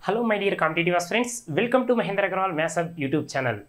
hello my dear competitive friends welcome to Mahendra Agarwal maths up YouTube channel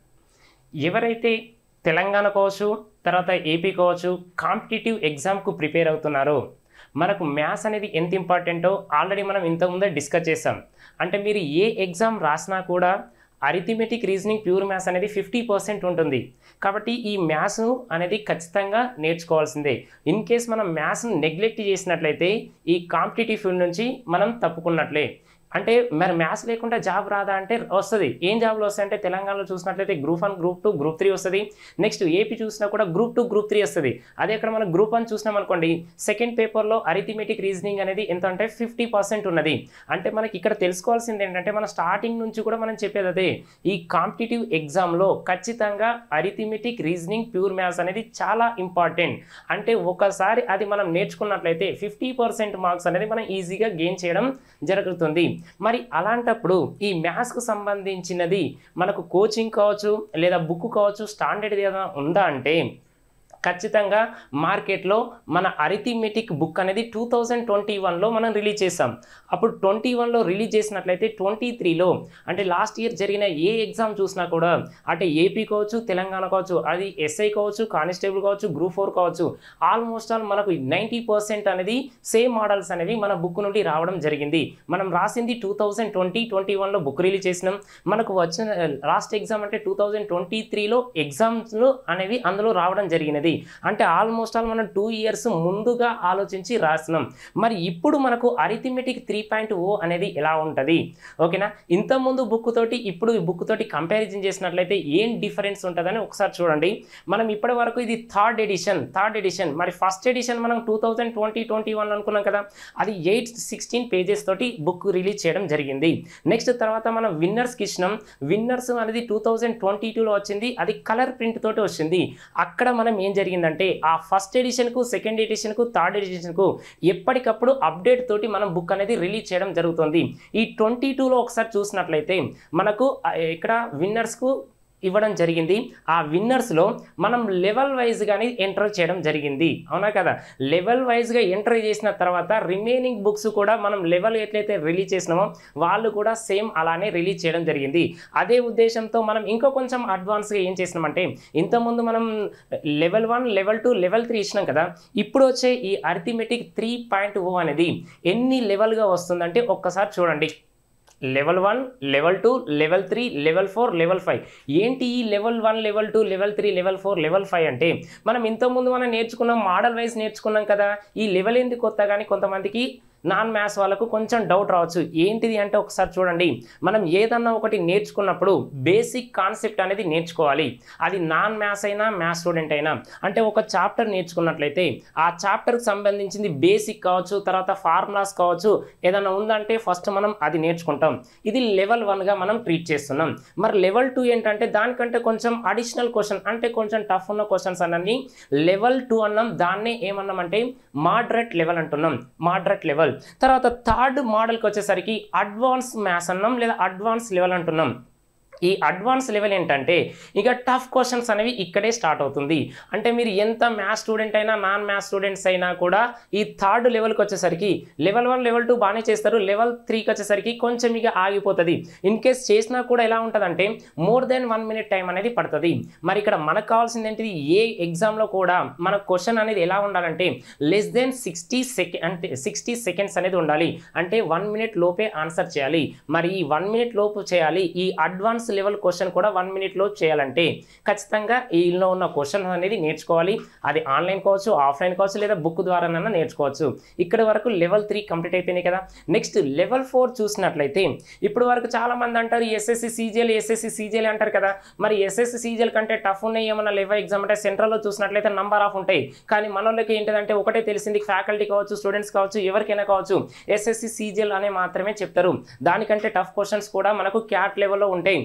ఎవరైతే తెలంగాణ కావచ్చు తర్వాత AP కావచ్చు కాంపిటేటివ్ ఎగ్జామ్కు ప్రిపేర్ అవుతున్నారో మనకు మ్యాథ్స్ అనేది ఎంత ఇంపార్టెంటో ఆల్రెడీ మనం ఇంతకుముందే డిస్కస్ చేసాం అంటే మీరు ఏ ఎగ్జామ్ రాసినా కూడా అరిథమెటిక్ రీజనింగ్ ప్యూర్ మ్యాథ్స్ అనేది ఫిఫ్టీ పర్సెంట్ ఉంటుంది కాబట్టి ఈ మ్యాథ్స్ అనేది ఖచ్చితంగా నేర్చుకోవాల్సిందే ఇన్ కేస్ మనం మ్యాథ్స్ను నెగ్లెక్ట్ చేసినట్లయితే ఈ కాంపిటేటివ్ ఫీల్డ్ నుంచి మనం తప్పుకున్నట్లే అంటే మరి మ్యాథ్స్ లేకుండా జాబ్ రాదా అంటే వస్తుంది ఏం జాబ్లు వస్తాయి అంటే తెలంగాణలో చూసినట్లయితే group one group two group three వస్తుంది నెక్స్ట్ ఏపీ చూసినా కూడా గ్రూప్ టూ గ్రూప్ త్రీ వస్తుంది అదే ఇక్కడ మనం గ్రూప్ వన్ చూసినాం అనుకోండి సెకండ్ పేపర్లో అరిథమెటిక్ రీజనింగ్ అనేది ఎంత అంటే ఫిఫ్టీ పర్సెంట్ ఉన్నది అంటే మనకి ఇక్కడ తెలుసుకోవాల్సింది ఏంటంటే మన స్టార్టింగ్ నుంచి కూడా మనం చెప్పేది అదే ఈ కాంపిటేటివ్ ఎగ్జామ్లో ఖచ్చితంగా అరిథమెటిక్ రీజనింగ్ ప్యూర్ మ్యాథ్స్ అనేది చాలా ఇంపార్టెంట్ అంటే ఒకసారి అది మనం నేర్చుకున్నట్లయితే ఫిఫ్టీ పర్సెంట్ మార్క్స్ అనేది మనం ఈజీగా గెయిన్ చేయడం జరుగుతుంది మరి అలాంటప్పుడు ఈ మ్యాథ్స్కు సంబంధించినది మనకు కోచింగ్ కావచ్చు లేదా బుక్ కావచ్చు స్టాండర్డ్ ఏదైనా ఉందా అంటే ఖచ్చితంగా మార్కెట్లో మన అరిథమెటిక్ బుక్ అనేది టూ థౌజండ్ ట్వంటీ వన్లో మనం రిలీజ్ చేసాం అప్పుడు ట్వంటీ వన్లో రిలీజ్ చేసినట్లయితే ట్వంటీ త్రీలో అంటే లాస్ట్ ఇయర్ జరిగిన ఏ ఎగ్జామ్ చూసినా కూడా అంటే ఏపీ కావచ్చు తెలంగాణ కావచ్చు అది ఎస్ఐ కావచ్చు కానిస్టేబుల్ కావచ్చు గ్రూప్ ఫోర్ కావచ్చు ఆల్మోస్ట్ ఆల్ మనకు నైంటీ పర్సెంట్ అనేది సేమ్ మోడల్స్ అనేవి మన బుక్ నుండి రావడం జరిగింది మనం రాసింది టూ థౌజండ్ ట్వంటీ ట్వంటీ వన్లో బుక్ రిలీజ్ చేసినాం మనకు వచ్చిన లాస్ట్ ఎగ్జామ్ అంటే టూ థౌజండ్ ట్వంటీ త్రీలో ఎగ్జామ్స్లో అనేవి అందులో రావడం జరిగినది అంటే ఆల్మోస్ట్ ఆల్ మనం టూ ఇయర్స్ ముందుగా ఆలోచించి రాసినాం మరి ఇప్పుడు మనకు అరిథమెటిక్ త్రీ పాయింట్ ఓ అనేది ఎలా ఉంటుంది ఓకేనా ఇంతకుముందు బుక్ తోటి ఇప్పుడు ఈ బుక్ తోటి కంపారిజన్ చేసినట్లయితే ఏం డిఫరెన్స్ ఉంటుందని ఒకసారి చూడండి మనం ఇప్పటి వరకు ఇది థర్డ్ ఎడిషన్ థర్డ్ ఎడిషన్ మరి ఫస్ట్ ఎడిషన్ మనం two thousand twenty twenty one అనుకున్నాం కదా అది ఎయిట్ సిక్స్టీన్ పేజెస్ తోటి బుక్ రిలీజ్ చేయడం జరిగింది నెక్స్ట్ తర్వాత మనం విన్నర్స్కి ఇచ్చినాం విన్నర్స్ అనేది టూ థౌజండ్ ట్వంటీ టూలో వచ్చింది అది కలర్ ప్రింట్ తోటి వచ్చింది అక్కడ మనం ఏం జరిగిందంటే ఆ ఫస్ట్ ఎడిషన్కు సెకండ్ ఎడిషన్కు థర్డ్ ఎడిషన్కు ఎప్పటికప్పుడు అప్డేట్ తోటి మనం బుక్ అనేది రిలీజ్ చేయడం జరుగుతుంది ఈ ట్వంటీ టూలో ఒకసారి చూసినట్లయితే మనకు ఆ, ఇక్కడ విన్నర్స్కు ఇవ్వడం జరిగింది ఆ విన్నర్స్లో మనం లెవెల్ వైజ్గానే ఎంటర్ చేయడం జరిగింది అవునా కదా లెవెల్ వైజ్గా ఎంటర్ చేసిన తర్వాత రిమైనింగ్ బుక్స్ కూడా మనం లెవెల్ ఎట్లయితే రిలీజ్ చేసినామో వాళ్ళు కూడా సేమ్ అలానే రిలీజ్ చేయడం జరిగింది అదే ఉద్దేశంతో మనం ఇంకో కొంచెం అడ్వాన్స్గా ఏం చేసినామంటే ఇంతకుముందు మనం level one level two level three ఇచ్చినాం కదా ఇప్పుడు వచ్చే ఈ అర్థమెటిక్ త్రీ పాయింట్ ఓ అనేది ఎన్ని లెవెల్గా వస్తుందంటే ఒక్కసారి చూడండి level one level two level three level four level five ఏంటి ఈ level one level two level three level four level five అంటే మనం ఇంతకుముందు మనం నేర్చుకున్నాం మోడల్ వైజ్ నేర్చుకున్నాం కదా ఈ లెవెల్ ఏంది కొత్త కానీ కొంతమందికి నాన్ మ్యాథ్స్ వాళ్ళకు కొంచెం డౌట్ రావచ్చు ఏంటిది అంటే ఒకసారి చూడండి మనం ఏదన్నా ఒకటి నేర్చుకున్నప్పుడు బేసిక్ కాన్సెప్ట్ అనేది నేర్చుకోవాలి అది నాన్ మ్యాథ్స్ అయినా మ్యాథ్స్ స్టూడెంట్ అయినా అంటే ఒక చాప్టర్ నేర్చుకున్నట్లయితే ఆ చాప్టర్కి సంబంధించింది బేసిక్ కావచ్చు తర్వాత ఫార్ములాస్ కావచ్చు ఏదైనా ఉందంటే ఫస్ట్ మనం అది నేర్చుకుంటాం ఇది లెవెల్ వన్గా మనం ట్రీట్ చేస్తున్నాం మరి లెవెల్ టూ ఏంటంటే దానికంటే కొంచెం అడిషనల్ క్వశ్చన్ అంటే కొంచెం టఫ్ ఉన్న క్వశ్చన్స్ అన్నీ లెవెల్ టూ అన్నాం దాన్నే ఏమన్నాం అంటే మాడ్రెట్ లెవెల్ అంటున్నాం మాడ్రెట్ లెవెల్ తర్వాత థర్డ్ మోడల్కి వచ్చేసరికి అడ్వాన్స్ మ్యాథ్స్ అన్నాం లేదా అడ్వాన్స్ లెవెల్ అంటున్నాం ఈ అడ్వాన్స్ లెవెల్ ఏంటంటే ఇక టఫ్ క్వశ్చన్స్ అనేవి ఇక్కడే స్టార్ట్ అవుతుంది అంటే మీరు ఎంత మ్యాథ్స్ స్టూడెంట్ అయినా నాన్ మ్యాథ్స్ స్టూడెంట్స్ అయినా కూడా ఈ థర్డ్ లెవెల్కి వచ్చేసరికి లెవెల్ వన్ లెవెల్ టూ బాగానే చేస్తారు లెవెల్ త్రీకి వచ్చేసరికి కొంచెం ఇక ఆగిపోతుంది ఇన్ కేస్ చేసినా కూడా ఎలా ఉంటుందంటే more than one minute time అనేది పడుతుంది మరి ఇక్కడ మనకు కావాల్సింది ఏంటిది ఏ ఎగ్జామ్లో కూడా మన క్వశ్చన్ అనేది ఎలా ఉండాలంటే లెస్ దెన్ సిక్స్టీ సెకండ్ అంటే సిక్స్టీ సెకండ్స్ అనేది ఉండాలి అంటే వన్ మినిట్ లోపే ఆన్సర్ చేయాలి మరి ఈ వన్ మినిట్ లోపు చేయాలి ఈ అడ్వాన్స్ లెవెల్ క్వశ్చన్ కూడా వన్ మినిట్లో చేయాలంటే ఖచ్చితంగా ఈలో ఉన్న క్వశ్చన్ అనేది నేర్చుకోవాలి అది ఆన్లైన్ కావచ్చు ఆఫ్లైన్ కావచ్చు లేదా బుక్ ద్వారానైనా నేర్చుకోవచ్చు ఇక్కడ వరకు లెవెల్ త్రీ కంప్లీట్ అయిపోయినాయి కదా నెక్స్ట్ లెవెల్ ఫోర్ చూసినట్లయితే ఇప్పుడు వరకు చాలా మంది అంటారు ఎస్ఎస్సి సీజీఎల్ ఎస్ఎస్సి సీజీఎల్ అంటారు కదా మరి ఎస్ఎస్సి సీజీఎల్ కంటే టఫ్ ఉన్నాయి ఏమన్నా లెవెల్ ఎగ్జామ్ అంటే సెంట్రల్లో చూసినట్లయితే నంబర్ ఆఫ్ ఉంటాయి కానీ మనోళ్ళకి ఏంటంటే ఒకటే తెలిసింది ఫ్యాకల్టీ కావచ్చు స్టూడెంట్స్ కావచ్చు ఎవరికైనా కావచ్చు ఎస్ఎస్సి సీజీఎల్ అనే మాత్రమే చెప్తారు దానికంటే టఫ్ క్వశ్చన్స్ కూడా మనకు క్యాట్ లెవెల్లో ఉంటాయి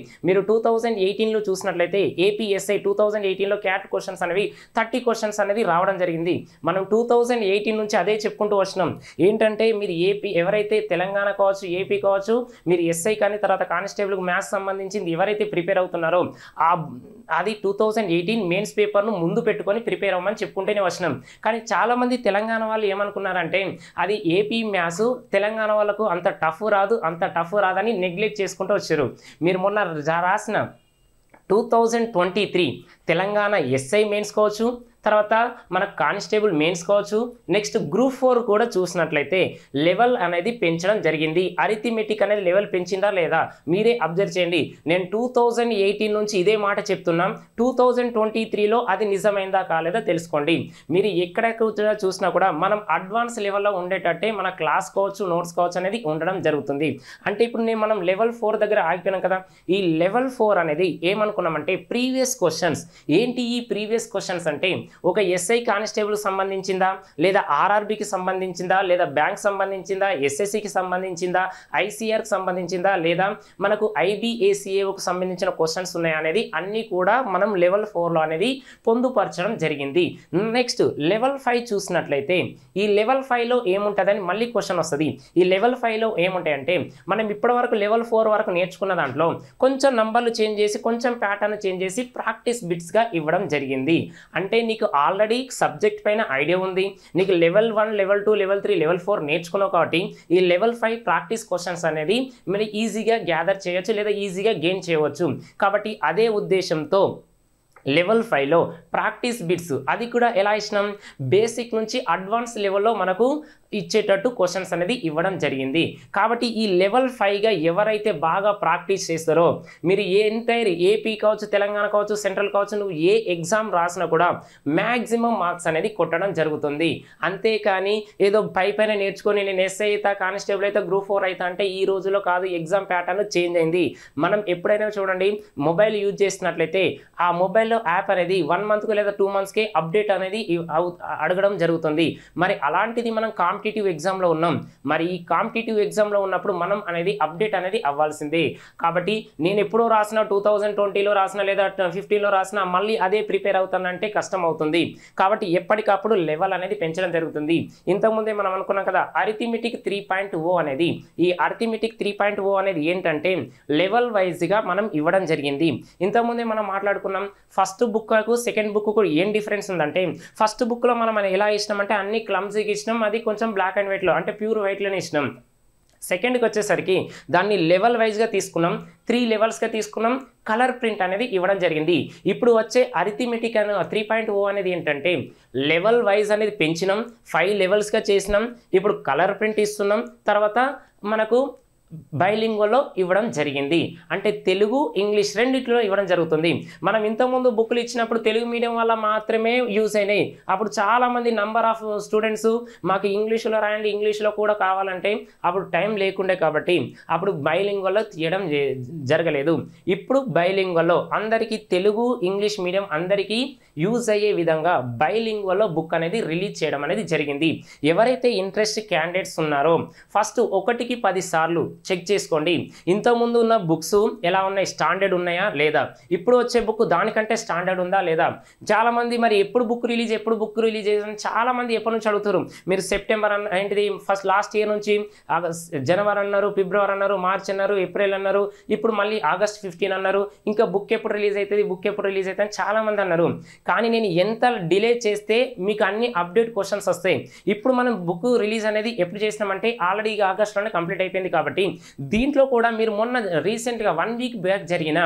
మీరు టూ థౌజండ్ ఎయిటీన్లో చూసినట్లయితే ఏపీఎస్ఐ టూ థౌజండ్ ఎయిటీన్లో క్యాట్ క్వశ్చన్స్ అనేవి థర్టీ క్వశ్చన్స్ అనేది రావడం జరిగింది మనం టూ థౌజండ్ ఎయిటీన్ నుంచి అదే చెప్పుకుంటూ వచ్చినాం ఏంటంటే మీరు ఏపీ ఎవరైతే తెలంగాణ కావచ్చు ఏపీ కావచ్చు మీరు ఎస్ఐ కానీ తర్వాత కానిస్టేబుల్ మ్యాథ్స్ సంబంధించింది ఎవరైతే ప్రిపేర్ అవుతున్నారో ఆ అది టూ థౌజండ్ ఎయిటీన్ మెయిన్స్ పేపర్ను ముందు పెట్టుకొని ప్రిపేర్ అవ్వమని చెప్పుకుంటూనే వచ్చినాం కానీ చాలామంది తెలంగాణ వాళ్ళు ఏమనుకున్నారంటే అది ఏపీ మ్యాథ్స్ తెలంగాణ వాళ్ళకు అంత టఫ్ రాదు అంత టఫ్ రాదని నెగ్లెక్ట్ చేసుకుంటూ వచ్చారు మీరు మొన్న రా- రాసిన two thousand twenty three Telangana SI mains కావచ్చు తర్వాత మన కానిస్టేబుల్ మెయిన్స్ కావచ్చు నెక్స్ట్ గ్రూప్ ఫోర్ కూడా చూసినట్లయితే లెవెల్ అనేది పెంచడం జరిగింది అరిథమెటిక్ అనేది లెవెల్ పెంచిందా లేదా మీరే అబ్జర్వ్ చేయండి నేను టూ థౌజండ్ ఎయిటీన్ నుంచి ఇదే మాట చెప్తున్నాం టూ థౌజండ్ ట్వంటీ త్రీలో అది నిజమైందా కాలేదా తెలుసుకోండి మీరు ఎక్కడ కూర్చో చూసినా కూడా మనం అడ్వాన్స్ లెవెల్లో ఉండేటట్టే మన క్లాస్ కావచ్చు నోట్స్ కావచ్చు అనేది ఉండడం జరుగుతుంది అంటే ఇప్పుడు నేను మనం లెవెల్ ఫోర్ దగ్గర ఆగిపోయినాం కదా ఈ లెవెల్ ఫోర్ అనేది ఏమనుకున్నామంటే ప్రీవియస్ క్వశ్చన్స్ ఏంటి ఈ ప్రీవియస్ క్వశ్చన్స్ అంటే ఒక ఎస్ఐ కానిస్టేబుల్ సంబంధించిందా లేదా ఆర్ఆర్బికి సంబంధించిందా లేదా బ్యాంక్ సంబంధించిందా ఎస్ఎస్సికి సంబంధించిందా ఐసీఆర్కి సంబంధించిందా లేదా మనకు ఐబిఏసిఏకు సంబంధించిన క్వశ్చన్స్ ఉన్నాయా అనేది అన్నీ కూడా మనం లెవెల్ ఫోర్లో అనేది పొందుపరచడం జరిగింది నెక్స్ట్ లెవెల్ ఫైవ్ చూసినట్లయితే ఈ లెవెల్ ఫైవ్లో ఏముంటుందని మళ్ళీ క్వశ్చన్ వస్తుంది ఈ లెవెల్ ఫైవ్లో ఏముంటాయంటే మనం ఇప్పటివరకు లెవెల్ ఫోర్ వరకు నేర్చుకున్న దాంట్లో కొంచెం నంబర్లు చేంజ్ చేసి కొంచెం ప్యాటర్న్ చేంజ్ చేసి ప్రాక్టీస్ బిట్స్గా ఇవ్వడం జరిగింది అంటే నీకు ఆల్రెడీ సబ్జెక్ట్ పైన ఐడియా ఉంది నీకు level one level two level three level four నేర్చుకున్నావు కాబట్టి ఈ లెవెల్ ఫైవ్ ప్రాక్టీస్ క్వశ్చన్స్ అనేది మీరు ఈజీగా గ్యాదర్ చేయొచ్చు లేదా ఈజీగా గెయిన్ చేయవచ్చు కాబట్టి అదే ఉద్దేశంతో లెవెల్ ఫైవ్లో ప్రాక్టీస్ బిట్స్ అది కూడా ఎలా ఇచ్చినాం బేసిక్ నుంచి అడ్వాన్స్ లెవెల్లో మనకు ఇచ్చేటట్టు క్వశ్చన్స్ అనేది ఇవ్వడం జరిగింది కాబట్టి ఈ లెవెల్ ఫైవ్గా ఎవరైతే బాగా ప్రాక్టీస్ చేస్తారో మీరు ఏ ఎంటైర్ ఏపీ కావచ్చు తెలంగాణ కావచ్చు సెంట్రల్ కావచ్చు నువ్వు ఏ ఎగ్జామ్ రాసినా కూడా మ్యాక్సిమం మార్క్స్ అనేది కొట్టడం జరుగుతుంది అంతేకాని ఏదో పై పైన నేర్చుకొని నేను ఎస్ఐ అయితే కానిస్టేబుల్ అయితే గ్రూప్ ఫోర్ అయితే అంటే ఈ రోజులో కాదు ఎగ్జామ్ ప్యాటర్న్ చేంజ్ అయింది మనం ఎప్పుడైనా చూడండి మొబైల్ యూజ్ చేసినట్లయితే ఆ మొబైల్లో యాప్ అనేది వన్ మంత్కి లేదా టూ మంత్స్కి అప్డేట్ అనేది ఇవ్- అవు- అడగడం జరుగుతుంది మరి అలాంటిది మనం కాంపిటేటివ్ ఎగ్జామ్లో ఉన్నాం మరి ఈ కాంపిటేటివ్ ఎగ్జామ్లో ఉన్నప్పుడు మనం అనేది అప్డేట్ అనేది అవ్వాల్సిందే కాబట్టి నేను ఎప్పుడో రాసిన టూ థౌజండ్ ట్వంటీలో రాసిన లేదా ఫిఫ్టీన్లో రాసిన మళ్ళీ అదే ప్రిపేర్ అవుతానంటే కష్టం అవుతుంది కాబట్టి ఎప్పటికప్పుడు లెవెల్ అనేది పెంచడం జరుగుతుంది ఇంతకుముందే మనం అనుకున్నాం కదా అరిథమెటిక్ త్రీ పాయింట్ ఓ అనేది ఈ అరిథమెటిక్ త్రీ పాయింట్ ఓ అనేది ఏంటంటే లెవెల్ వైజ్గా మనం ఇవ్వడం జరిగింది ఇంతకుముందే మనం మాట్లాడుకున్నాం ఫస్ట్ బుక్కు సెకండ్ బుక్కు ఏం డిఫరెన్స్ ఉందంటే ఫస్ట్ బుక్లో మనం ఎలా ఇచ్చినామంటే అన్ని క్లమ్సీకి ఇచ్చినాం అది కొంచెం బ్లాక్ అండ్ వైట్లో అంటే ప్యూర్ వైట్లోనే ఇచ్చినాం సెకండ్కి వచ్చేసరికి దాన్ని లెవెల్ వైజ్గా తీసుకున్నాం త్రీ లెవెల్స్గా తీసుకున్నాం కలర్ ప్రింట్ అనేది ఇవ్వడం జరిగింది ఇప్పుడు వచ్చే అరిథమెటిక్ అనే త్రీ పాయింట్ ఓ అనేది ఏంటంటే లెవెల్ వైజ్ అనేది పెంచినాం ఫైవ్ లెవెల్స్గా చేసినాం ఇప్పుడు కలర్ ప్రింట్ ఇస్తున్నాం తర్వాత మనకు బైలింగ్వలో ఇవ్వడం జరిగింది అంటే తెలుగు ఇంగ్లీష్ రెండిట్లో ఇవ్వడం జరుగుతుంది మనం ఇంతకుముందు బుక్లు ఇచ్చినప్పుడు తెలుగు మీడియం వల్ల మాత్రమే యూస్ అయినాయి అప్పుడు చాలామంది నంబర్ ఆఫ్ స్టూడెంట్స్ మాకు ఇంగ్లీష్లో రాయండి ఇంగ్లీష్లో కూడా కావాలంటే అప్పుడు టైం లేకుండే కాబట్టి అప్పుడు బైలింగ్వల్లో తీయడం జే- జరగలేదు ఇప్పుడు బైలింగ్వల్లో అందరికీ తెలుగు ఇంగ్లీష్ మీడియం అందరికీ యూజ్ అయ్యే విధంగా బైలింగ్వల్లో బుక్ అనేది రిలీజ్ చేయడం అనేది జరిగింది ఎవరైతే ఇంట్రెస్ట్ క్యాండిడేట్స్ ఉన్నారో ఫస్ట్ ఒకటికి పది సార్లు చెక్ చేసుకోండి ఇంతకుముందు ఉన్న బుక్స్ ఎలా ఉన్నాయి స్టాండర్డ్ ఉన్నాయా లేదా ఇప్పుడు వచ్చే బుక్ దానికంటే స్టాండర్డ్ ఉందా లేదా చాలా మంది మరి ఎప్పుడు బుక్ రిలీజ్ ఎప్పుడు బుక్ రిలీజ్ చేయాలని చాలా మంది ఎప్పటి నుంచి అడుగుతారు మీరు సెప్టెంబర్ అన్న ఏంటిది ఫస్ట్ లాస్ట్ ఇయర్ నుంచి ఆగస్ట్ జనవరి అన్నారు ఫిబ్రవరి అన్నారు మార్చ్ అన్నారు ఏప్రిల్ అన్నారు ఇప్పుడు మళ్ళీ ఆగస్ట్ ఫిఫ్టీన్ అన్నారు ఇంకా బుక్ ఎప్పుడు రిలీజ్ అవుతుంది బుక్ ఎప్పుడు రిలీజ్ అవుతుంది అని చాలా మంది అన్నారు కానీ నేను ఎంత డిలే చేస్తే మీకు అన్ని అప్డేట్ క్వశ్చన్స్ వస్తాయి ఇప్పుడు మనం బుక్ రిలీజ్ అనేది ఎప్పుడు చేసినామంటే ఆల్రెడీ ఆగస్ట్లోనే కంప్లీట్ అయిపోయింది కాబట్టి దీంట్లో కూడా మీరు మొన్న రీసెంట్గా వన్ వీక్ బ్యాక్ జరిగిన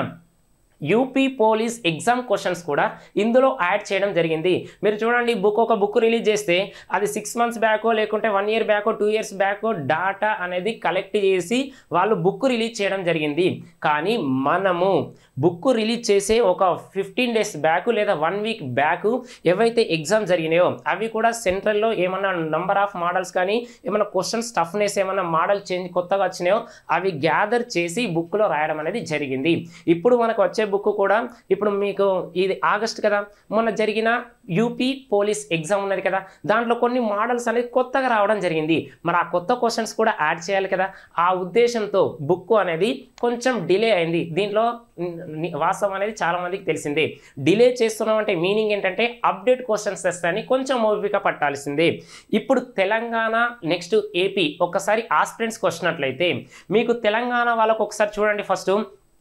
యూపీ పోలీస్ ఎగ్జామ్ క్వశ్చన్స్ కూడా ఇందులో యాడ్ చేయడం జరిగింది మీరు చూడండి బుక్ ఒక బుక్ రిలీజ్ చేస్తే అది సిక్స్ మంత్స్ బ్యాకో లేకుంటే వన్ ఇయర్ బ్యాకో టూ ఇయర్స్ బ్యాకో డాటా అనేది కలెక్ట్ చేసి వాళ్ళు బుక్ రిలీజ్ చేయడం జరిగింది కానీ మనము బుక్ రిలీజ్ చేసే ఒక ఫిఫ్టీన్ డేస్ బ్యాక్ లేదా వన్ వీక్ బ్యాక్ ఏవైతే ఎగ్జామ్ జరిగినాయో అవి కూడా సెంట్రల్లో ఏమన్నా నంబర్ ఆఫ్ మోడల్స్ కానీ ఏమైనా క్వశ్చన్స్ టఫ్నెస్ ఏమైనా మోడల్ చేంజ్ కొత్తగా వచ్చినాయో అవి గ్యాదర్ చేసి బుక్లో రాయడం అనేది జరిగింది ఇప్పుడు మనకు వచ్చే బుక్ కూడా ఇప్పుడు మీకు ఇది ఆగస్ట్ కదా మొన్న జరిగిన యూపీ పోలీస్ ఎగ్జామ్ ఉన్నది కదా దాంట్లో కొన్ని మోడల్స్ అనేది కొత్తగా రావడం జరిగింది మరి ఆ కొత్త క్వశ్చన్స్ కూడా యాడ్ చేయాలి కదా ఆ ఉద్దేశంతో బుక్ అనేది కొంచెం డిలే అయింది దీంట్లో ని- వాస్తవం అనేది చాలా మందికి తెలిసిందే డిలే చేస్తున్నాం అంటే మీనింగ్ ఏంటంటే అప్డేట్ క్వశ్చన్స్ తెస్తాయని కొంచెం ఓపిక పట్టాల్సిందే ఇప్పుడు తెలంగాణ నెక్స్ట్ ఏపీ ఒక్కసారి ఆస్పిరెంట్స్కి వచ్చినట్లయితే మీకు తెలంగాణ వాళ్ళకు ఒకసారి చూడండి ఫస్ట్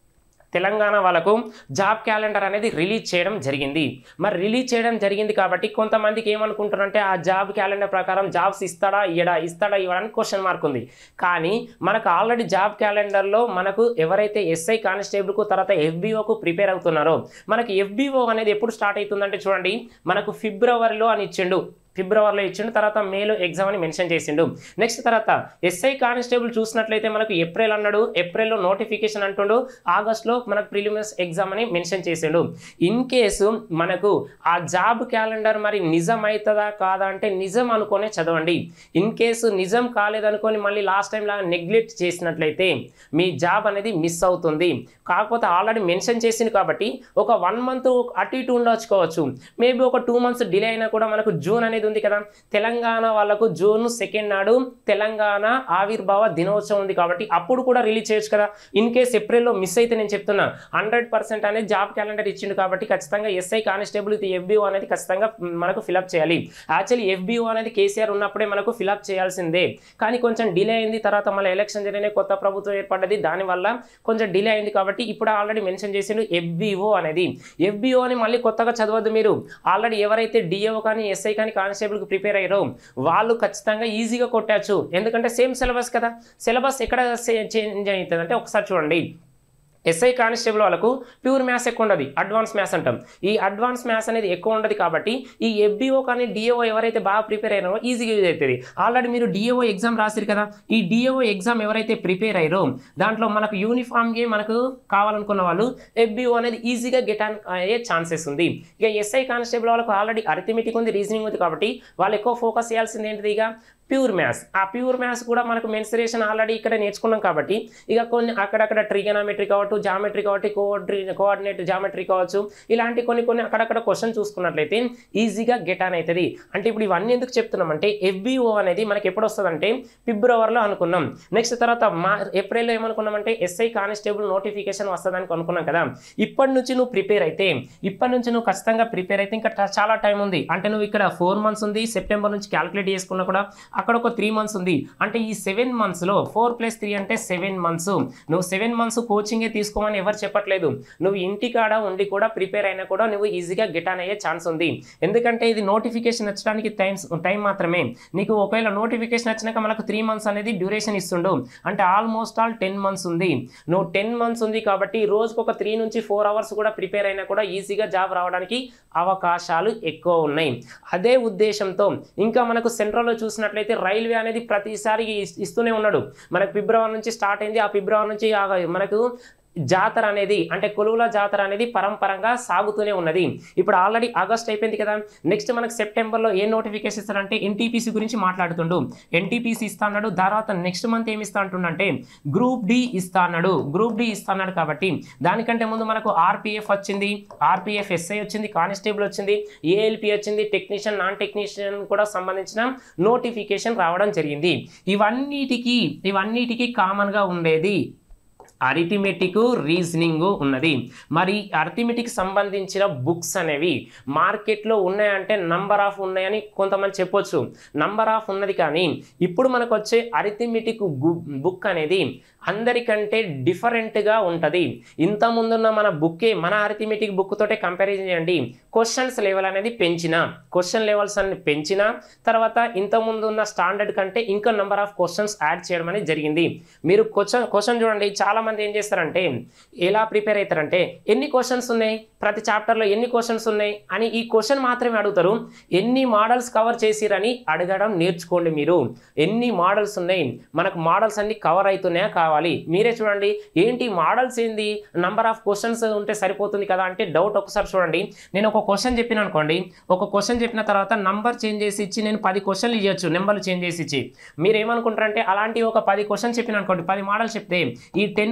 తెలంగాణ వాళ్ళకు జాబ్ క్యాలెండర్ అనేది రిలీజ్ చేయడం జరిగింది మరి రిలీజ్ చేయడం జరిగింది కాబట్టి కొంతమందికి ఏమనుకుంటారంటే ఆ జాబ్ క్యాలెండర్ ప్రకారం జాబ్స్ ఇస్తాడా ఇయడా ఇస్తాడా ఇవ్వడానికి క్వశ్చన్ మార్క్ ఉంది కానీ మనకు ఆల్రెడీ జాబ్ క్యాలెండర్లో మనకు ఎవరైతే ఎస్ఐ కానిస్టేబుల్కు తర్వాత ఎఫ్బిఓకు ప్రిపేర్ అవుతున్నారో మనకి ఎఫ్బిఓ అనేది ఎప్పుడు స్టార్ట్ అవుతుందంటే చూడండి మనకు ఫిబ్రవరిలో అని ఇచ్చిండు ఫిబ్రవరిలో ఇచ్చిండు తర్వాత మేలో ఎగ్జామ్ అని మెన్షన్ చేసిండు నెక్స్ట్ తర్వాత ఎస్ఐ కానిస్టేబుల్ చూసినట్లయితే మనకు ఏప్రిల్ అన్నాడు ఏప్రిల్లో నోటిఫికేషన్ అంటుండు ఆగస్ట్లో మనకు ప్రిలిమినరీస్ ఎగ్జామ్ అని మెన్షన్ చేసిండు ఇన్ కేసు మనకు ఆ జాబ్ క్యాలెండర్ మరి నిజం అవుతుందా కాదా అంటే నిజం అనుకునే చదవండి ఇన్ కేసు నిజం కాలేదనుకొని మళ్ళీ లాస్ట్ టైం లాగా నెగ్లెక్ట్ చేసినట్లయితే మీ జాబ్ అనేది మిస్ అవుతుంది కాకపోతే ఆల్రెడీ మెన్షన్ చేసింది కాబట్టి ఒక వన్ మంత్ అటు ఇటు ఉండొచ్చుకోవచ్చు మేబీ ఒక టూ మంత్స్ డిలే అయినా కూడా మనకు జూన్ అనేది ఉంది కదా తెలంగాణ వాళ్ళకు జూన్ సెకండ్ నాడు తెలంగాణ ఆవిర్భావ దినోత్సవం ఉంది కాబట్టి అప్పుడు కూడా రిలీజ్ చేయొచ్చు కదా ఇన్ కేస్ ఏప్రిల్లో మిస్ అయితే నేను చెప్తున్నా హండ్రెడ్ పర్సెంట్ అనేది జాబ్ క్యాలెండర్ ఇచ్చిండు కాబట్టి ఖచ్చితంగా ఎస్ఐ కానిస్టేబుల్ ఎఫ్బిఓ అనేది ఖచ్చితంగా మనకు ఫిలప్ చేయాలి యాక్చువల్లీ ఎఫ్బిఓ అనేది కేసీఆర్ ఉన్నప్పుడే మనకు ఫిలప్ చేయాల్సిందే కానీ కొంచెం డిలే అయింది తర్వాత మళ్ళీ ఎలక్షన్ జరిగిన కొత్త ప్రభుత్వం ఏర్పడ్డది దానివల్ల కొంచెం డిలే అయింది కాబట్టి ఇప్పుడు ఆల్రెడీ మెన్షన్ చేసిండు ఎఫ్బిఓ అనేది ఎఫ్బిఓ అని మళ్ళీ కొత్తగా చదవద్దు మీరు ఆల్రెడీ ఎవరైతే డిఏఓ కానీ ఎస్ఐ కానీ కానిస్టేబుల్కి ప్రిపేర్ అయ్యారో వాళ్ళు ఖచ్చితంగా ఈజీగా కొట్టచ్చు ఎందుకంటే సేమ్ సిలబస్ కదా సిలబస్ ఎక్కడ చేంజ్ అవుతుంది అంటే ఒకసారి చూడండి ఎస్ఐ కానిస్టేబుల్ వాళ్ళకు ప్యూర్ మ్యాథ్స్ ఎక్కువ ఉండదు అడ్వాన్స్ మ్యాథ్స్ అంటాం ఈ అడ్వాన్స్ మ్యాథ్స్ అనేది ఎక్కువ ఉండదు కాబట్టి ఈ ఎఫ్బిఓ కానీ డిఏఓ ఎవరైతే బాగా ప్రిపేర్ అయ్యారో ఈజీగా యూజ్ అవుతుంది ఆల్రెడీ మీరు డిఏఓ ఎగ్జామ్ రాసిరు కదా ఈ డిఏఓ ఎగ్జామ్ ఎవరైతే ప్రిపేర్ అయ్యారో దాంట్లో మనకు యూనిఫామ్కి మనకు కావాలనుకున్న వాళ్ళు ఎఫ్బిఓ అనేది ఈజీగా గెట్ ఆన్ అయ్యే ఛాన్సెస్ ఉంది ఇక ఎస్ఐ కానిస్టేబుల్ వాళ్ళకు ఆల్రెడీ అరిథమెటిక్ ఉంది రీజనింగ్ ఉంది కాబట్టి వాళ్ళు ఎక్కువ ఫోకస్ చేయాల్సింది ఏంటిది ఇక ప్యూర్ మ్యాథ్స్ ఆ ప్యూర్ మ్యాథ్స్ కూడా మనకు మెన్సరేషన్ ఆల్రెడీ ఇక్కడ నేర్చుకున్నాం కాబట్టి ఇక కొన్ని అక్కడక్కడ ట్రిగనామెట్రీ కావచ్చు జామెట్రీ కాబట్టి కోఆర్డి కోఆర్డినేట్ జామెట్రీ కావచ్చు ఇలాంటి కొన్ని కొన్ని అక్కడక్కడ క్వశ్చన్ చూసుకున్నట్లయితే ఈజీగా గెట్ ఆన్ అవుతుంది అంటే ఇప్పుడు ఇవన్నీ ఎందుకు చెప్తున్నామంటే ఎఫ్బిఓ అనేది మనకి ఎప్పుడు వస్తుందంటే ఫిబ్రవరిలో అనుకున్నాం నెక్స్ట్ తర్వాత మా ఏప్రిల్లో ఏమనుకున్నామంటే ఎస్ఐ కానిస్టేబుల్ నోటిఫికేషన్ వస్తుందని అనుకున్నాం కదా ఇప్పటి నుంచి నువ్వు ప్రిపేర్ అయితే ఇప్పటి నుంచి నువ్వు ఖచ్చితంగా ప్రిపేర్ అయితే ఇంకా ట- చాలా టైం ఉంది అంటే నువ్వు ఇక్కడ ఫోర్ మంత్స్ ఉంది సెప్టెంబర్ నుంచి క్యాలిక్యులేట్ చేసుకున్నా కూడా అక్కడ ఒక త్రీ మంత్స్ ఉంది అంటే ఈ సెవెన్ మంత్స్లో ఫోర్ ప్లస్ త్రీ అంటే సెవెన్ మంత్స్ నువ్వు సెవెన్ మంత్స్ కోచింగే తీసుకోమని ఎవరు చెప్పట్లేదు నువ్వు ఇంటికాడ ఉండి కూడా ప్రిపేర్ అయినా కూడా నువ్వు ఈజీగా గెట్ ఆన్ అయ్యే ఛాన్స్ ఉంది ఎందుకంటే ఇది నోటిఫికేషన్ వచ్చడానికి టైం టైం మాత్రమే నీకు ఒకవేళ నోటిఫికేషన్ వచ్చినాక మనకు త్రీ మంత్స్ అనేది డ్యూరేషన్ ఇస్తుండు అంటే ఆల్మోస్ట్ ఆల్ టెన్ మంత్స్ ఉంది నువ్వు టెన్ మంత్స్ ఉంది కాబట్టి రోజుకు ఒక త్రీ నుంచి ఫోర్ అవర్స్ కూడా ప్రిపేర్ అయినా కూడా ఈజీగా జాబ్ రావడానికి అవకాశాలు ఎక్కువ ఉన్నాయి అదే ఉద్దేశంతో ఇంకా మనకు సెంట్రల్లో చూసినట్లయితే రైల్వే అనేది ప్రతిసారి ఇస్- ఇస్తూనే ఉన్నాడు మనకు ఫిబ్రవరి నుంచి స్టార్ట్ అయింది ఆ ఫిబ్రవరి నుంచి ఆ మనకు జాతర అనేది అంటే కొలువుల జాతర అనేది పరంపరంగా సాగుతూనే ఉన్నది ఇప్పుడు ఆల్రెడీ ఆగస్ట్ అయిపోయింది కదా నెక్స్ట్ మనకు సెప్టెంబర్లో ఏ నోటిఫికేషన్ ఇస్తారంటే ఎన్టీపీసీ గురించి మాట్లాడుతుండు ఎన్టీపీసీ ఇస్తా అన్నాడు తర్వాత నెక్స్ట్ మంత్ ఏమి ఇస్తా అంటుండంటే గ్రూప్ డి ఇస్తా అన్నాడు గ్రూప్ డి ఇస్తా అన్నాడు కాబట్టి దానికంటే ముందు మనకు ఆర్పిఎఫ్ వచ్చింది ఆర్పిఎఫ్ ఎస్ఐ వచ్చింది కానిస్టేబుల్ వచ్చింది ఏఎల్పి వచ్చింది టెక్నీషియన్ నాన్ టెక్నీషియన్ కూడా సంబంధించిన నోటిఫికేషన్ రావడం జరిగింది ఇవన్నిటికీ ఇవన్నిటికీ కామన్గా ఉండేది అరిథమెటిక్ రీజనింగ్ ఉన్నది మరి అరిథమెటిక్ సంబంధించిన బుక్స్ అనేవి మార్కెట్లో ఉన్నాయంటే నంబర్ ఆఫ్ ఉన్నాయని కొంతమంది చెప్పొచ్చు నంబర్ ఆఫ్ ఉన్నది కానీ ఇప్పుడు మనకు వచ్చే అరిథమెటిక్ బుక్ అనేది అందరికంటే డిఫరెంట్గా ఉంటుంది ఇంత ముందున్న మన బుక్కే మన అరిథమెటిక్ బుక్ తోటే కంపారిజన్ చేయండి క్వశ్చన్స్ లెవెల్ అనేది పెంచిన క్వశ్చన్ లెవెల్స్ అన్ని పెంచిన తర్వాత ఇంత ముందు ఉన్న స్టాండర్డ్ కంటే ఇంకా నెంబర్ ఆఫ్ క్వశ్చన్స్ యాడ్ చేయడం అనేది జరిగింది మీరు క్వశ్చన్ క్వశ్చన్ చూడండి చాలా మంది ఏం చేస్తారంటే ఎలా ప్రిపేర్ అవుతారంటే ఎన్ని క్వశ్చన్స్ ఉన్నాయి ప్రతి చాప్టర్లో ఎన్ని క్వశ్చన్స్ ఉన్నాయి అని ఈ క్వశ్చన్ మాత్రమే అడుగుతారు ఎన్ని మోడల్స్ కవర్ చేసిరని అడగడం నేర్చుకోండి మీరు ఎన్ని మోడల్స్ ఉన్నాయి మనకు మోడల్స్ అన్ని కవర్ అవుతున్నాయా కావాలి మీరే చూడండి ఏంటి మోడల్స్ ఏంది నంబర్ ఆఫ్ క్వశ్చన్స్ ఉంటే సరిపోతుంది కదా అంటే డౌట్ ఒకసారి చూడండి నేను ఒక క్వశ్చన్ చెప్పిన అనుకోండి ఒక క్వశ్చన్ చెప్పిన తర్వాత నంబర్ చేంజ్ చేసి ఇచ్చి నేను పది క్వశ్చన్లు ఇవ్వచ్చు నెంబర్లు చేంజ్ చేసి ఇచ్చి మీరు ఏమనుకుంటారంటే అలాంటి ఒక పది క్వశ్చన్ చెప్పిన అనుకోండి పది మోడల్స్ చెప్తే ఈ టెన్